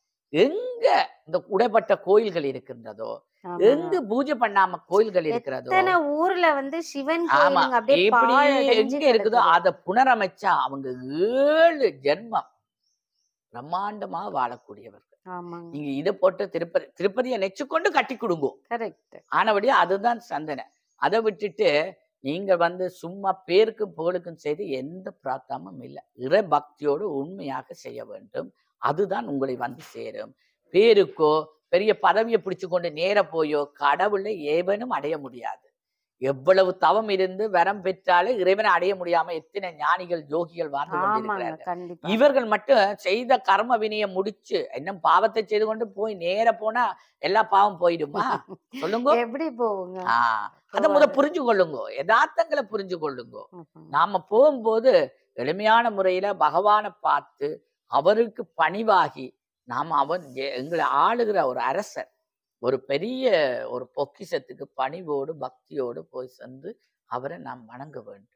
எங்க இந்த உடைப்பட்ட கோயில்கள் இருக்கின்றதோ ஆமாங்க. எங்கு பூஜை பண்ணாம கோயில்கள் இருக்கிறதோ எத்தனை ஊர்ல வந்து சிவன் ஆமா கோயிலுங்க அப்படியே எப்படி பாழடைஞ்சு எங்க இருக்குதோ கிடக்குது. அதை புனரமைச்சா அவங்க ஏழு ஜென்மம் பிரம்மாண்டமா வாழக்கூடியவர்கள் ஆமாங்க நீங்க இதை போட்டு திருப்பதி திருப்பதியை நெச்சுக்கொண்டு கட்டி கொடுங்கோ கரெக்ட் ஆனபடியா அதுதான் சந்தனை அதை விட்டுட்டு நீங்க வந்து சும்மா பேருக்கும் புகழுக்கும் செய்து எந்த பிரார்த்தமும் இல்லை இறை பக்தியோடு உண்மையாக செய்ய வேண்டும் அதுதான் உங்களை வந்து சேரும் பேருக்கோ பெரிய பதவியை பிடிச்சு கொண்டு நேர போயோ கடவுளை ஏவனும் அடைய முடியாது எவ்வளவு தவம் இருந்து வரம் பெற்றாலே இறைவனை அடைய முடியாம எத்தனை ஞானிகள் யோகிகள் வாழ்ந்து ஆமாங்க கொண்டிருக்கிறார்கள் கண்டிப்பா இவர்கள் மட்டும் செய்த கர்ம வினையை முடிச்சு இன்னும் பாவத்தை செய்து கொண்டு போய் நேர போனா எல்லா பாவம் போயிடுமா சொல்லுங்க எப்படி போகுங்க ஆஹ் அத முத புரிஞ்சு கொள்ளுங்க யதார்த்தங்களை புரிஞ்சு கொள்ளுங்க ம்ஹும். நாம போகும்போது எளிமையான முறையில பகவானை பார்த்து அவருக்கு பணிவாகி நாம அவன் எ- எங்களை ஆளுகிற ஒரு அரசர் ஒரு பெரிய ஒரு பொக்கிஷத்துக்கு பணிவோடு பக்தியோடு போய் சென்று அவரை நாம் வணங்க வேண்டும்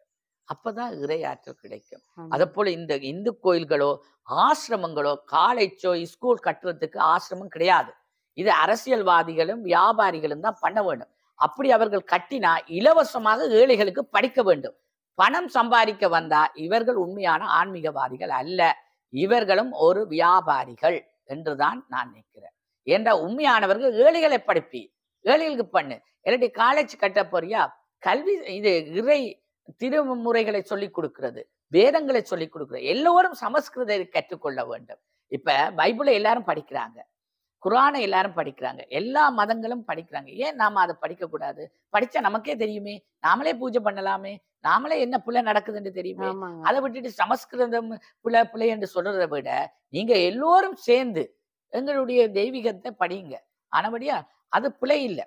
அப்பதான் இறையாற்றல் கிடைக்கும் ஆமா. அதை போல இந்த இந்து கோயில்களோ ஆசிரமங்களோ காலேஜோ ஸ்கூல் கட்டுறதுக்கு ஆசிரமம் கிடையாது இது அரசியல்வாதிகளும் வியாபாரிகளும் தான் பண்ண வேண்டும் அப்படி அவர்கள் கட்டினா இலவசமாக ஏழைகளுக்கு படிக்க வேண்டும் பணம் சம்பாதிக்க வந்தா இவர்கள் உண்மையான ஆன்மீகவாதிகள் அல்ல இவர்களும் ஒரு வியாபாரிகள் என்றுதான் நான் நினைக்கிறேன் என்ற உண்மையானவர்கள் ஏழைகளை படிப்பி ஏழைகளுக்கு பண்ணு இல்லாட்டி காலேஜ் கட்ட போறியா கல்வி இது இறை திருமுறைகளை சொல்லிக் கொடுக்கிறது வேதங்களை சொல்லிக் கொடுக்கிறது எல்லோரும் சமஸ்கிருதத்தை கற்றுக்கொள்ள வேண்டும் இப்ப பைபிளை எல்லாரும் படிக்கிறாங்க குரானை எல்லாரும் படிக்கிறாங்க எல்லா மதங்களும் படிக்கிறாங்க ஏன் நாம அதை படிக்க கூடாது படிச்சா நமக்கே தெரியுமே நாமளே பூஜை பண்ணலாமே நாமளே என்ன பிள்ளை நடக்குதுன்னு தெரியுமே ஆமாங்க அதை விட்டுட்டு சமஸ்கிருதம் பிள்ளை பிள்ளை என்று சொல்றதை விட நீங்க எல்லோரும் சேர்ந்து எங்களுடைய தெய்வீகத்தை படிங்க ஆனபடியா அது பிழை இல்லை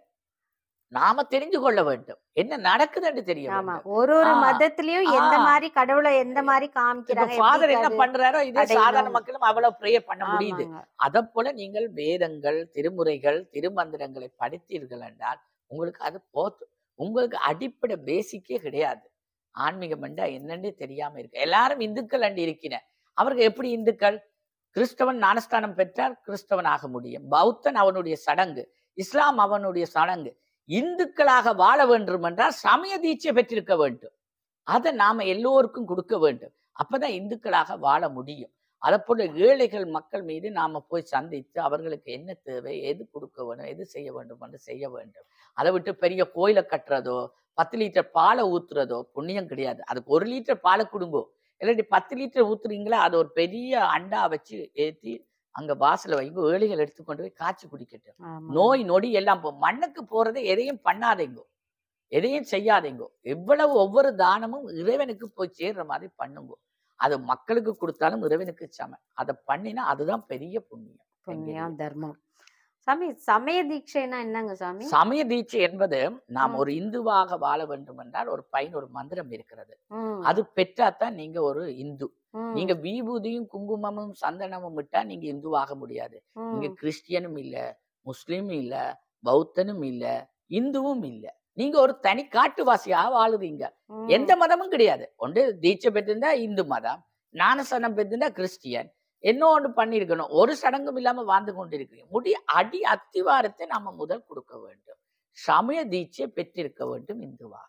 நாம தெரிந்து கொள்ள வேண்டும் என்ன நடக்குதுன்னு தெரிய ஆமா வேண்டும் ஒரு ஒரு ஆ. மதத்திலயும் எந்த ஆ. மாதிரி கடவுளை எந்த மாதிரி இப்ப காமிக்கிறாங்க ஃபாதர் எப்படி என்ன அது- பண்றாரோ இதே அடையணும். சாதாரண மக்களும் அவ்வளவு ப்ரேயர் பண்ண முடியுது ஆமாங்க. அதை போல நீங்கள் வேதங்கள் திருமுறைகள் திருமந்திரங்களை படித்தீர்கள் என்றால் உங்களுக்கு அது போதும் உங்களுக்கு அடிப்படை பேசிக்கே கிடையாது ஆன்மீகம் என்றா என்னன்னே தெரியாம இருக்கு எல்லாரும் இந்துக்கள் அண்டு இருக்கிற அவர்கள் எப்படி இந்துக்கள் கிறிஸ்தவன் ஞானஸ்தானம் பெற்றால் கிறிஸ்தவன் ஆக முடியும் பௌத்தன் அவனுடைய சடங்கு இஸ்லாம் அவனுடைய சடங்கு இந்துக்களாக வாழ வேண்டும் என்றால் சமய தீட்சை பெற்றிருக்க வேண்டும் அதை நாம எல்லோருக்கும் கொடுக்க வேண்டும் அப்பதான் இந்துக்களாக வாழ முடியும் அதை போல ஏழைகள் மக்கள் மீது நாம போய் சந்தித்து அவர்களுக்கு என்ன தேவை எது கொடுக்க வேண்டும் எது செய்ய வேண்டும் என்று செய்ய வேண்டும் அதை விட்டு பெரிய கோயிலை கட்டுறதோ பத்து லிட்டர் பாலை ஊத்துறதோ புண்ணியம் கிடையாது அதுக்கு ஒரு லிட்டர் பாலை கொடுங்கோ இல்லாட்டி பத்து லிட்டர் ஊத்துறீங்களா அதை ஒரு பெரிய அண்டா வச்சு ஏத்தி அங்க வாசல்ல வைங்க ஏழைகள் எடுத்துக்கொண்டு போய் காய்ச்சி குடிக்கட்டும் ஆமா. நோய் நொடி எல்லாம் போ மண்ணுக்கு போறதை எதையும் பண்ணாதீங்கோ எதையும் செய்யாதீங்கோ எவ்வளவு ஒவ்வொரு தானமும் இறைவனுக்கு போய் சேர்ற மாதிரி பண்ணுங்க அது மக்களுக்கு கொடுத்தாலும் இறைவனுக்கு சம அதை பண்ணினா அதுதான் பெரிய புண்ணியம் புண்ணியம் தர்மம் சாமி சமய தீட்சைனா என்னங்க சாமி சமய தீட்சை என்பது நாம் ம். ஒரு இந்துவாக வாழ வேண்டும் என்றால் ஒரு பயன் ஒரு மந்திரம் இருக்கிறது ம், அது பெற்றாதான் நீங்க ஒரு இந்து ம், நீங்க விபூதியும் குங்குமமும் சந்தனமும் விட்டா நீங்க இந்துவாக முடியாது ம், நீங்க கிறிஸ்டியனும் இல்ல முஸ்லீமும் இல்ல பௌத்தனும் இல்ல இந்துவும் இல்ல நீங்க ஒரு தனி காட்டுவாசியாக வாழுறீங்க ம். எந்த மதமும் கிடையாது ஒன்று தீட்சை பெற்றிருந்தா இந்து மதம் ஞானசனம் பெற்றிருந்தா கிறிஸ்டியன் என்ன ஒன்று பண்ணியிருக்கணும் ஒரு சடங்கும் இல்லாம வாழ்ந்து கொண்டிருக்கிறீங்க முடி அடி அத்திவாரத்தை நாம முதல் கொடுக்க வேண்டும் சமய தீட்சை பெற்றிருக்க வேண்டும் இந்துவாக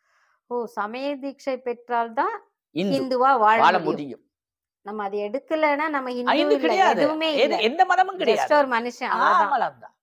ஓ சமய தீட்சை பெற்றால்தான் இந்து ஹிந்துவா வாழ வாழ முடியும் முடியும் நம்ம அது எடுக்கலைன்னா நம்ம ஆ, ஹிந்து இந்து இல்ல கிடையாது எதுவுமே எது- இல்ல எந்த மதமும் ஜஸ்ட் கிடையாது ஒரு மனுஷன் அவ்வளவுதான் ஆமலம்தான்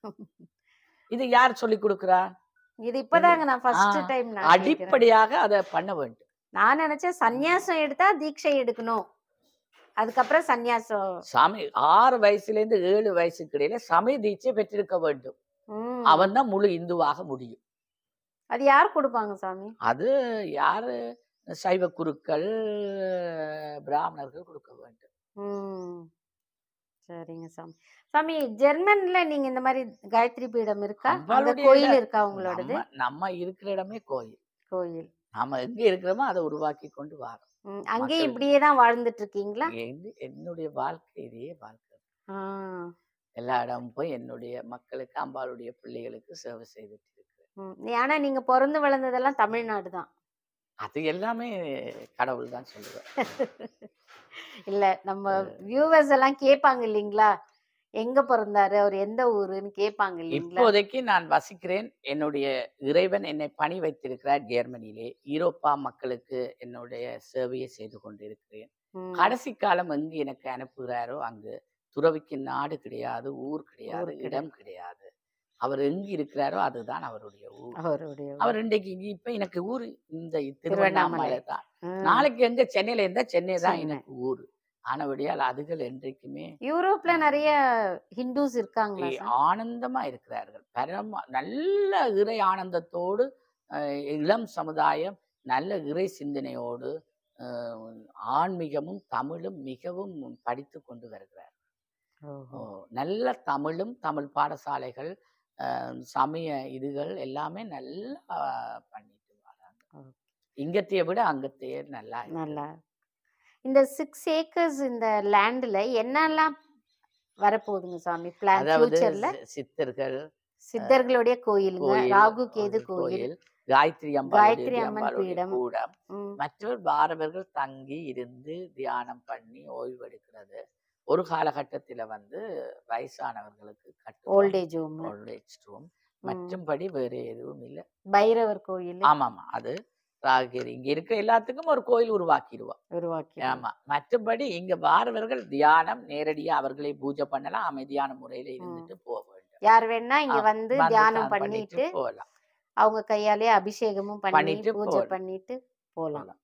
இது யார் சொல்லி கொடுக்கிறா இது இப்பதாங்க நான் ஃபர்ஸ்ட் ஆ, டைம் நான் கேக்குறேன். அடிப்படையாக அதை பண்ண வேண்டும் நான் நினைச்சேன் சந்நியாசம் எடுத்தா தீட்சை எடுக்கணும் அதுக்கப்புறம் சந்நியாசம் சாமி ஆறு வயசுல இருந்து ஏழு வயசுக்கு இடையில சமய தீட்சை பெற்றிருக்க வேண்டும் ம். அவன் தான் முழு இந்துவாக முடியும் அது யார் கொடுப்பாங்க சாமி அது யாரு சைவ குருக்கள் பிராமணர்கள் கொடுக்க வேண்டும் ம் சரிங்க சாமி சாமி ஜெர்மன்ல நீங்க இந்த மாதிரி காயத்ரி பீடம் இருக்கா அங்க அம்பாளுடைய கோயில் இடம். இருக்கா உங்களோடது நம்ம நம்ம இருக்கிற இடமே கோயில் கோயில் நாம எங்க இருக்கிறோமோ அதை உருவாக்கி கொண்டு வரோம் ம், அங்கேயே மக்கள். இப்படியே தான் வாழ்ந்துட்டு இருக்கீங்களா எது- என்னுடைய வாழ்க்கை இதே வாழ்க்கை ஆ, எல்லா இடமும் போய் என்னுடைய மக்களுக்கு அம்பாளுடைய பிள்ளைகளுக்கு சேவை செய்துட்டு இருக்கிறேன் ம். ஆனா நீங்க பிறந்து வளர்ந்ததெல்லாம் தமிழ்நாடு தான் அது எல்லாமே கடவுள் தான் சொல்லுவேன் இல்ல நம்ம வியூவர்ஸ் எல்லாம் கேட்பாங்க இல்லைங்களா எங்க பிறந்தாரு அவர் எந்த ஊருன்னு கேட்பாங்க இல்லைங்களா இப்போதைக்கு நான் வசிக்கிறேன் என்னுடைய இறைவன் என்னை பணி வைத்திருக்கிறார் ஜெர்மனியிலே ஈரோப்பா மக்களுக்கு என்னுடைய சேவையை செய்து கொண்டிருக்கிறேன் ம், கடைசி காலம் எங்கு எனக்கு அனுப்புகிறாரோ அங்கு துறவிக்கு நாடு கிடையாது ஊர் கிடையாது ஊர் இடம் கிடையாது அவர் எங்கு இருக்கிறாரோ அதுதான் அவருடைய ஊர் அவருடைய ஊர். அவர் இன்றைக்கு இங்க- இப்ப எனக்கு ஊர் இந்த திருவண்ணாமலை. திருவண்ணாமலை தான் ம். நாளைக்கு எங்க சென்னையில இருந்தா சென்னை தான் சென்னை. எனக்கு ஊர் ஆனபடியால் அதுகள் என்றைக்குமே யூரோப்ல நிறைய ஹிந்துஸ் இருக்காங்களா ஏ- சார்? ஆனந்தமா இருக்கிறார்கள் பரம நல்ல இறை ஆனந்தத்தோடு அஹ், இளம் சமுதாயம் நல்ல இறை சிந்தனையோடு அஹ், ஆன்மீகமும் தமிழும் மிகவும் படித்து கொண்டு வருகிறார் ஓஹோ. ஓ, நல்ல தமிழும் தமிழ் பாடசாலைகள் அஹ், சமய இதுகள் எல்லாமே நல்லா பண்ணிட்டு வராங்க ஓகே. இங்கத்தைய விட அங்கத்தையே நல்லா இருக்குது. நல்லா இந்த சிக்ஸ் ஏக்கர்ஸ் இந்த லேண்ட்ல என்னெல்லாம் வரப்போகுதுங்க சாமி பிளான் அதாவது ஃபியூச்சர்ல சி- சித்தர்கள் சித்தர்களுடைய கோயிலுங்க கோயில், ராகு கேது ஒரு கோயில் கோயில் காயத்ரி காயத்ரி அம்பாளுடைய அம்மன் அம்பாளுடைய பீடம். கூடம் ம். மற்றவர் வாரவர்கள் தங்கி இருந்து தியானம் பண்ணி ஓய்வெடுக்கிறது ஒரு காலகட்டத்துல வந்து வயசானவர்களுக்கு ஓல்டேஜ் ஹோம் ஓல்டேஜ் ரூம் மற்றும்படி வேற எதுவும் இல்லை பைரவர் கோயில் ஆமாமா அது ராககிரி இங்க இருக்க எல்லாத்துக்கும் ஒரு கோயில் உருவாக்கிடுவோம் உருவாக்கி ஆமா மற்றபடி இங்க வாரவர்கள் தியானம் நேரடியா அவர்களை பூஜை பண்ணலாம் அமைதியான முறையில இருந்துட்டு போக வேண்டும் யார் வேணா இங்க ஆ, வந்து வந்து தியானம் தியானம் பண்ணிட்டு போகலாம் அவங்க கையாலே அபிஷேகமும் பண்ணி பண்ணிட்டு பூஜை போகலாம். பண்ணிட்டு போலாம் போகலாம்.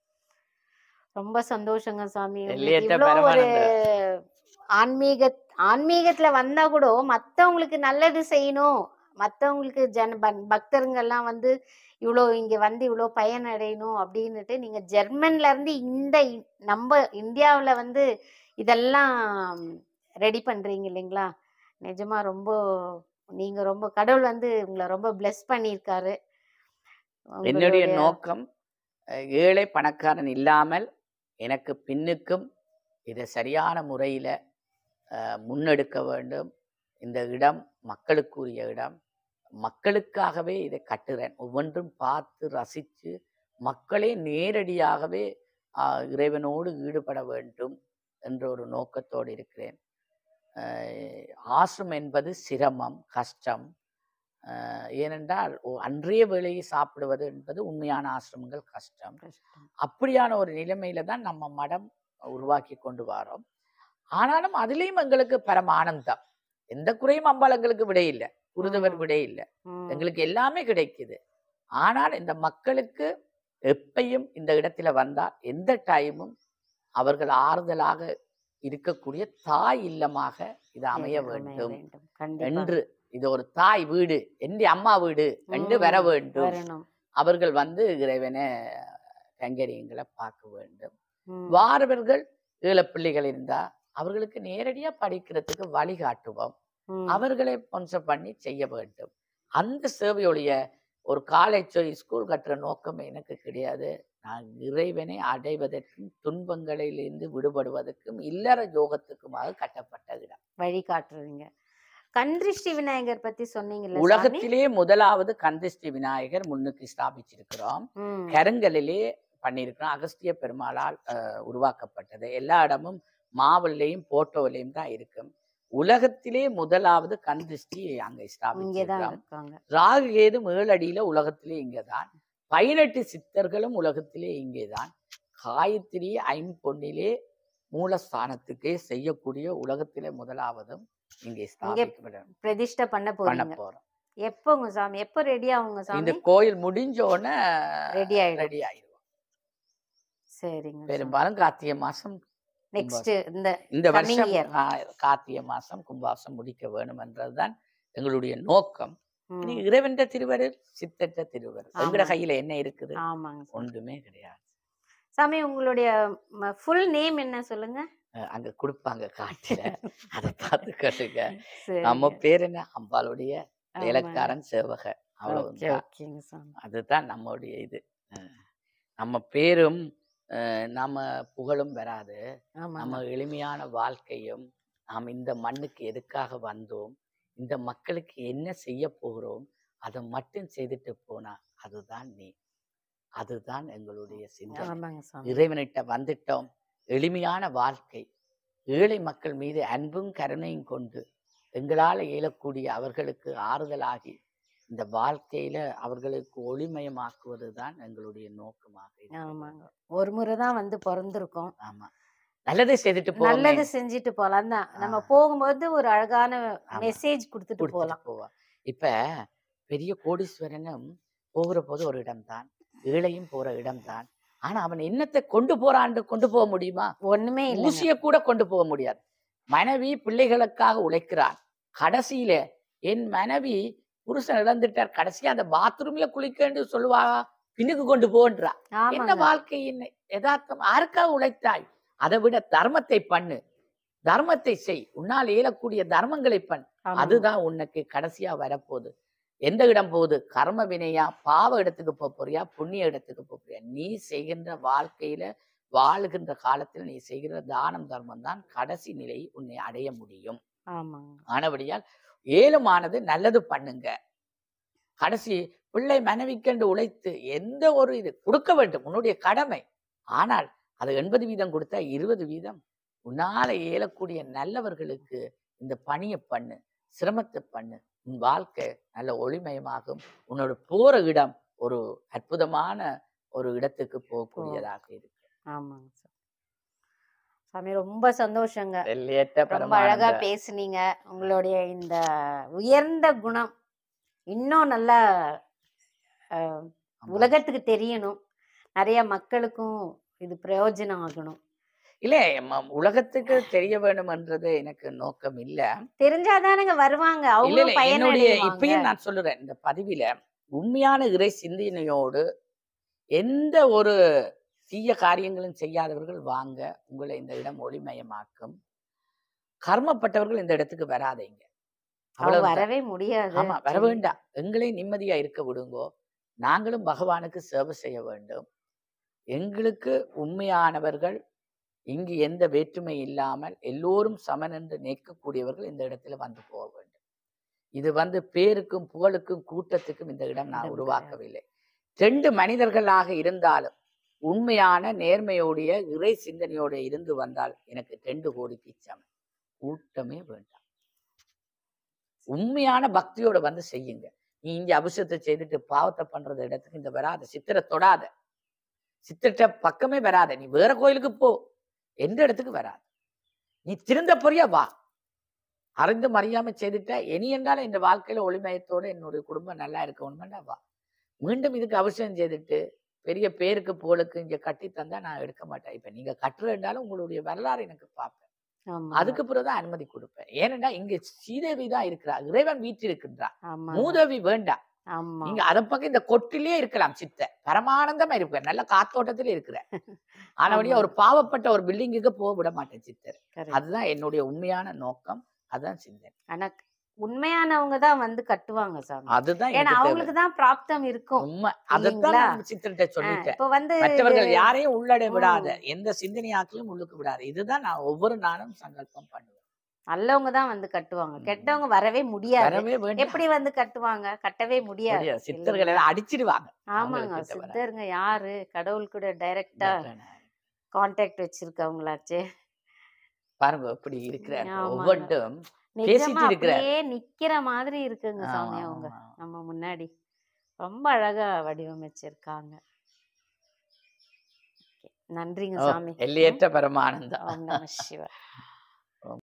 ரொம்ப சந்தோஷங்க சாமி உங்களுக்கு எல்லையற்ற இவ்வளோ ஒரு பரமானந்த. ஆன்மீக ஆன்மீகத்துல வந்தா கூட மத்தவங்களுக்கு நல்லது செய்யணும் மத்தவங்களுக்கு ஜன பக்- பக்தருங்கெல்லாம் வந்து இவ்வளோ இங்க வந்து இவ்வளோ பயன் அடையணும் அப்படின்னுட்டு நீங்க ஜெர்மன்ல இருந்து இந்த இ- நம்ம இந்தியாவுல வந்து இதெல்லாம் ரெடி பண்றீங்க இல்லைங்களா நிஜமா ரொம்ப நீங்க ரொம்ப கடவுள் வந்து உங்களை ரொம்ப bless பண்ணியிருக்காரு என்னுடைய உங்களுடைய- நோக்கம் அஹ், ஏழை பணக்காரன் இல்லாமல் எனக்கு பின்னுக்கும் இதை சரியான முறையில அஹ், முன்னெடுக்க வேண்டும் இந்த இடம் மக்களுக்குரிய இடம் மக்களுக்காகவே இதை கட்டுறேன் ஒவ்வொன்றும் பார்த்து ரசித்து மக்களே நேரடியாகவே ஆஹ், இறைவனோடு ஈடுபட வேண்டும் என்ற ஒரு நோக்கத்தோடு இருக்கிறேன் அஹ், ஆசிரம் என்பது சிரமம் கஷ்டம் அஹ், ஏனென்றால் ஒ- அன்றைய வேளையை சாப்பிடுவது என்பது உண்மையான ஆசிரமங்கள் கஷ்டம் கஷ்டம். அப்படியான ஒரு நிலைமையில தான் நம்ம மடம் உருவாக்கி கொண்டு வரோம் ஆனாலும் அதுலேயும் எங்களுக்கு பரம ஆனந்தம் எந்த குறையும் அம்பாள் எங்களுக்கு விடை இல்லை குருதவர் ம். விடை இல்லை ம். எங்களுக்கு எல்லாமே கிடைக்குது ஆனால் இந்த மக்களுக்கு எப்பையும் இந்த இடத்துல வந்தால் எந்த டைமும் அவர்கள் ஆறுதலாக இருக்கக்கூடிய தாய் இல்லமாக இது அமைய வேண்டும் கண்டிப்பா என்று இது ஒரு தாய் வீடு என்று அம்மா வீடு என்று வர ம், வேண்டும் வரணும் அவர்கள் வந்து இறைவனை கங்கரியங்களை பார்க்க வேண்டும் ம். வாரவர்கள் ஏழை பிள்ளைகள் இருந்தா அவர்களுக்கு நேரடியா படிக்கிறதுக்கு வழிகாட்டுவோம் ம். அவர்களை ஸ்பான்சர் பண்ணி செய்ய வேண்டும் அந்த சேவையுடைய ஒரு காலேஜோ ஸ்கூல் கட்டுற நோக்கம் எனக்கு கிடையாது நான் இறைவனை அடைவதற்கும் துன்பங்களிலிருந்து விடுபடுவதற்கும் இல்லற யோகத்துக்குமாக கட்டப்பட்ட இடம் வழி காட்டுறீங்க கந்திருஷ்டி விநாயகர் பத்தி சொன்னீங்கல்ல சாமி? உலகத்திலே முதலாவது கந்திஷ்டி விநாயகர் முன்னுக்கு ஸ்தாபிச்சிருக்கிறோம் ம். கருங்கலிலே பண்ணியிருக்கிறோம் அகஸ்திய பெருமாளால் அஹ், உருவாக்கப்பட்டது எல்லா இடமும் மாவுலையும் போட்டோவிலையும் தான் இருக்கும் உலகத்திலே முதலாவது கண் திருஷ்டி அங்க இங்கதான் ஸ்தாபிச்சிருக்கிறோம் இருக்காங்க ராகு கேது மேலடியில உலகத்திலே இங்கதான் பதினெட்டு சித்தர்களும் உலகத்திலே இங்கேதான் காயத்ரி ஐம்பொன்னிலே மூலஸ்தானத்துக்கே செய்யக்கூடிய உலகத்திலே முதலாவதும் இங்கே ஸ்தாபிக்கப்படும் பிரதிஷ்டை பண்ண பண்ண போறீங்க போறோம் எப்போங்க சாமி எப்போ ரெடி ஆகுங்க இந்த சாமி கோயில் முடிஞ்ச உடனே ரெடி ஆயிடும் ரெடி ஆயிடும் சரிங்க பெரும்பாலும் கார்த்திகை மாசம் நெக்ஸ்ட் இந்த இந்த Coming வருஷம் year. கா- கார்த்திகை மாசம் கும்பாசம் முடிக்க வேணும் என்றதுதான் எங்களுடைய நோக்கம் ம், இனி இறைவன்ற திருவருள் சித்தற்ற திருவருள் எங்கட ஆமா. கையில என்ன இருக்குது ஆமாங்க சாமி. ஒன்றுமே கிடையாது சாமி உங்களுடைய ஃபுல் நேம் என்ன சொல்லுங்க அஹ் அங்க கொடுப்பாங்க காட்டுல அதை பார்த்து கட்டுங்க சரி நம்ம பேர் என்ன அம்பாளுடைய வேலைக்காரன் சேவக ஓகே அவ்வளவுதான் ஓகேங்க சாமி அதுதான் நம்மளுடைய இது அஹ் நம்ம பேரும் அஹ் நம்ம புகழும் வராது ஆமாங்க நம்ம எளிமையான வாழ்க்கையும் நாம் இந்த மண்ணுக்கு எதுக்காக வந்தோம் இந்த மக்களுக்கு என்ன செய்ய போகிறோம் அதை மட்டும் செய்துட்டு போனா அதுதான் நீ அதுதான் எங்களுடைய சிந்தனை ஆமாங்க சாமி இறைவனிட்ட வந்துட்டோம் எளிமையான வாழ்க்கை ஏழை மக்கள் மீது அன்பும் கருணையும் கொண்டு எங்களால் இயலக்கூடிய அவர்களுக்கு ஆறுதலாகி இந்த வாழ்க்கையில அவர்களுக்கு ஒளிமயமாக்குவது தான் எங்களுடைய நோக்கமாக இருக்கிறது. ஆமாங்க ஒரு முறை தான் வந்து பிறந்திருக்கோம் ஆமா நல்லதை செய்துட்டு போவோமே. நல்லது செஞ்சுட்டு போலாம் தான் நம்ம ஆ. போகும்போது ஒரு அழகான ஆமா. மெசேஜ் கொடுத்துட்டு கொடுத்துட்டு போலாம் போவா இப்ப பெரிய கோடீஸ்வரனும் போகிற போது ஒரு இடம்தான் ஏழையும் போற இடம்தான் ஆனா அவன் என்னத்தை கொண்டு போறான்னு கொண்டு போக முடியுமா ஒண்ணுமே இல்லை ஊசிய கூட கொண்டு போக முடியாது மனைவி பிள்ளைகளுக்காக உழைக்கிறான் கடைசியில என் மனைவி புருஷன் இழந்துட்டார் கடைசியா அந்த பாத்ரூம்ல குளிக்கன்னு சொல்லுவா பின்னுக்கு கொண்டு போன்றா என்ன ஆமாங்க வாழ்க்கை என்ன யதார்த்தம் யாருக்காக உழைத்தாய் அதை விட தர்மத்தை பண்ணு தர்மத்தை செய் உன்னால் இயலக்கூடிய தர்மங்களை பண்ணு ஆமாங்க. அதுதான் உனக்கு கடைசியா வரப்போகுது எந்த இடம் போகுது கர்ம வினையா பாவ இடத்துக்கு போக போறியா புண்ணிய இடத்துக்கு போக போறியா நீ செய்கின்ற வாழ்க்கையில வாழுகின்ற காலத்தில் நீ செய்கிற தானம் தர்மம் தான் கடைசி நிலை உன்னை அடைய முடியும் ஆமாங்க ஆனபடியால் ஏழுமானது நல்லது பண்ணுங்க கடைசி பிள்ளை மனைவிக்கென்று உழைத்து எந்த ஒரு இது கொடுக்க வேண்டும் உன்னுடைய கடமை ஆனால் அது எண்பது வீதம் கொடுத்தா இருபது வீதம் உன்னால இயலக்கூடிய நல்லவர்களுக்கு இந்த பணியை பண்ணு சிரமத்தை பண்ணு உன் வாழ்க்கை நல்ல ஒளிமயமாகும் உன்னோட போற இடம் ஒரு அற்புதமான ஒரு இடத்துக்கு போகக்கூடியதாக இருக்கு ஆமாங்க சார் சாமி ரொம்ப சந்தோஷங்க எல்லையற்ற ரொம்ப அழகா பரமானந்த பேசுனீங்க உங்களுடைய இந்த உயர்ந்த குணம் இன்னும் நல்லா அஹ், ஆமா. உலகத்துக்கு தெரியணும் நிறைய மக்களுக்கும் இது பிரயோஜனம் ஆகணும் இல்ல ம- உலகத்துக்கு தெரிய வேணும்ன்றது எனக்கு நோக்கம் இல்ல தெரிஞ்சாதானங்க வருவாங்க இல்ல அவங்களும் இல்ல என்னுடைய பயனடைவாங்க இப்பயும் நான் சொல்லுறேன் இந்த பதிவில உண்மையான இறை சிந்தனையோடு எந்த ஒரு தீய காரியங்களும் செய்யாதவர்கள் வாங்க உங்களை இந்த இடம் ஒளிமயமாக்கும் கர்மப்பட்டவர்கள் இந்த இடத்துக்கு வராதீங்க அவங்க அவ்வளவுதான். வரவே முடியாது ஆமா வர வேண்டாம் எங்களை நிம்மதியா இருக்க விடுங்கோ நாங்களும் பகவானுக்கு சேவை செய்ய வேண்டும் எங்களுக்கு உண்மையானவர்கள் இங்கு எந்த வேற்றுமை இல்லாமல் எல்லோரும் சமன் என்று நிற்கக்கூடியவர்கள் இந்த இடத்துல வந்து போக வேண்டும் இது வந்து பேருக்கும் புகழுக்கும் கூட்டத்துக்கும் இந்த இடம் நான் இடம் உருவாக்கவில்லை ரெண்டு மனிதர்களாக இருந்தாலும் உண்மையான நேர்மையோடைய இறை சிந்தனையோட இருந்து வந்தால் எனக்கு ரெண்டு கோடிக்கு சமம் கூட்டமே வேண்டாம் உண்மையான பக்தியோட வந்து செய்யுங்க நீ இங்க அபிஷேகத்தை செய்துட்டு பாவத்தை பண்றது இடத்துக்கு இந்த வராத சித்திரை தொடாத சித்திரட்ட பக்கமே வராத நீ வேற கோயிலுக்கு போ எந்த இடத்துக்கு வராது நீ திருந்த பொறியா வா அறிந்து மறியாம செய்துட்ட இனி என்றாலும் இந்த வாழ்க்கையில ஒளிமயத்தோட என்னுடைய குடும்பம் நல்லா இருக்கணும்னா வா மீண்டும் இதுக்கு அவசியம் செய்துட்டு பெரிய பேருக்கு புகழுக்கு இங்க கட்டி தந்தா நான் எடுக்க மாட்டேன் இப்ப நீங்க கட்டுறேன்றாலும் உங்களுடைய வரலாறு எனக்கு பார்ப்பேன் ஆமா அதுக்கு பிறகுதான் அனுமதி கொடுப்பேன் ஏனென்றா இங்க ஸ்ரீதேவி தான் இருக்கிறா இறைவன் வீட்டில் இருக்கின்றான் ஆமா மூதேவி வேண்டாம் ஆமா நீங்க அத பக்கம் இந்த கொட்டிலே இருக்கலாம் சித்த பரமானந்தமா இருப்பேன் நல்ல காத்தோட்டத்துல இருக்கிற ஆனபடியா ஆமா. ஒரு பாவப்பட்ட ஒரு பில்டிங்குக்கு போக விட மாட்டேன் சித்தர் correct. அதுதான் என்னுடைய உண்மையான நோக்கம் அதுதான் சிந்தனை ஆனா உண்மையானவங்க தான் வந்து கட்டுவாங்க சாமி அதுதான் ஏன்னா எனக்கு தேவை. அவங்களுக்கு தான் பிராப்தம் இருக்கும் உண்மை அதைத்தான் இல்லைங்களா? நான் சித்தர்கிட்ட சொல்லிட்டேன் இப்போ வந்து மற்றவர்கள் இது- யாரையும் உள்ளடை விடாத ம். எந்த சிந்தனையாக்களும் உள்ளுக்கு விடாத இதுதான் நான் ஒவ்வொரு நாளும் சங்கல்பம் பண்ணுவேன் நல்லவங்க தான் வந்து கட்டுவாங்க ம். கெட்டவங்க வரவே முடியாது வரவே வேண்டாம் எப்படி வந்து கட்டுவாங்க கட்டவே முடியாது முடியாது. சித்தர்கள் இல்லைங்களா? எல்லாம் அடிச்சிடுவாங்க ஆமாங்க அவங்களுக்கு கிட்ட வராது. சித்தருங்க யாரு கடவுள் கூட டைரக்டா கான்டாக்ட் வச்சிருக்கவங்களாச்சே பாருங்க எப்படி இருக்கிற ஆமாங்க. ஒவ்வொன்றும் நிஜமா பேசிட்டு இருக்கிற. அப்படியே நிக்கிற மாதிரி இருக்குங்க சாமி ஆமா, அவங்க ஆமா. நம்ம முன்னாடி ரொம்ப அழகா வடிவமைச்சிருக்காங்க Okay. நன்றிங்க ஓ, சாமி எல்லையற்ற பரமானந்தம் ஓம் நம சிவா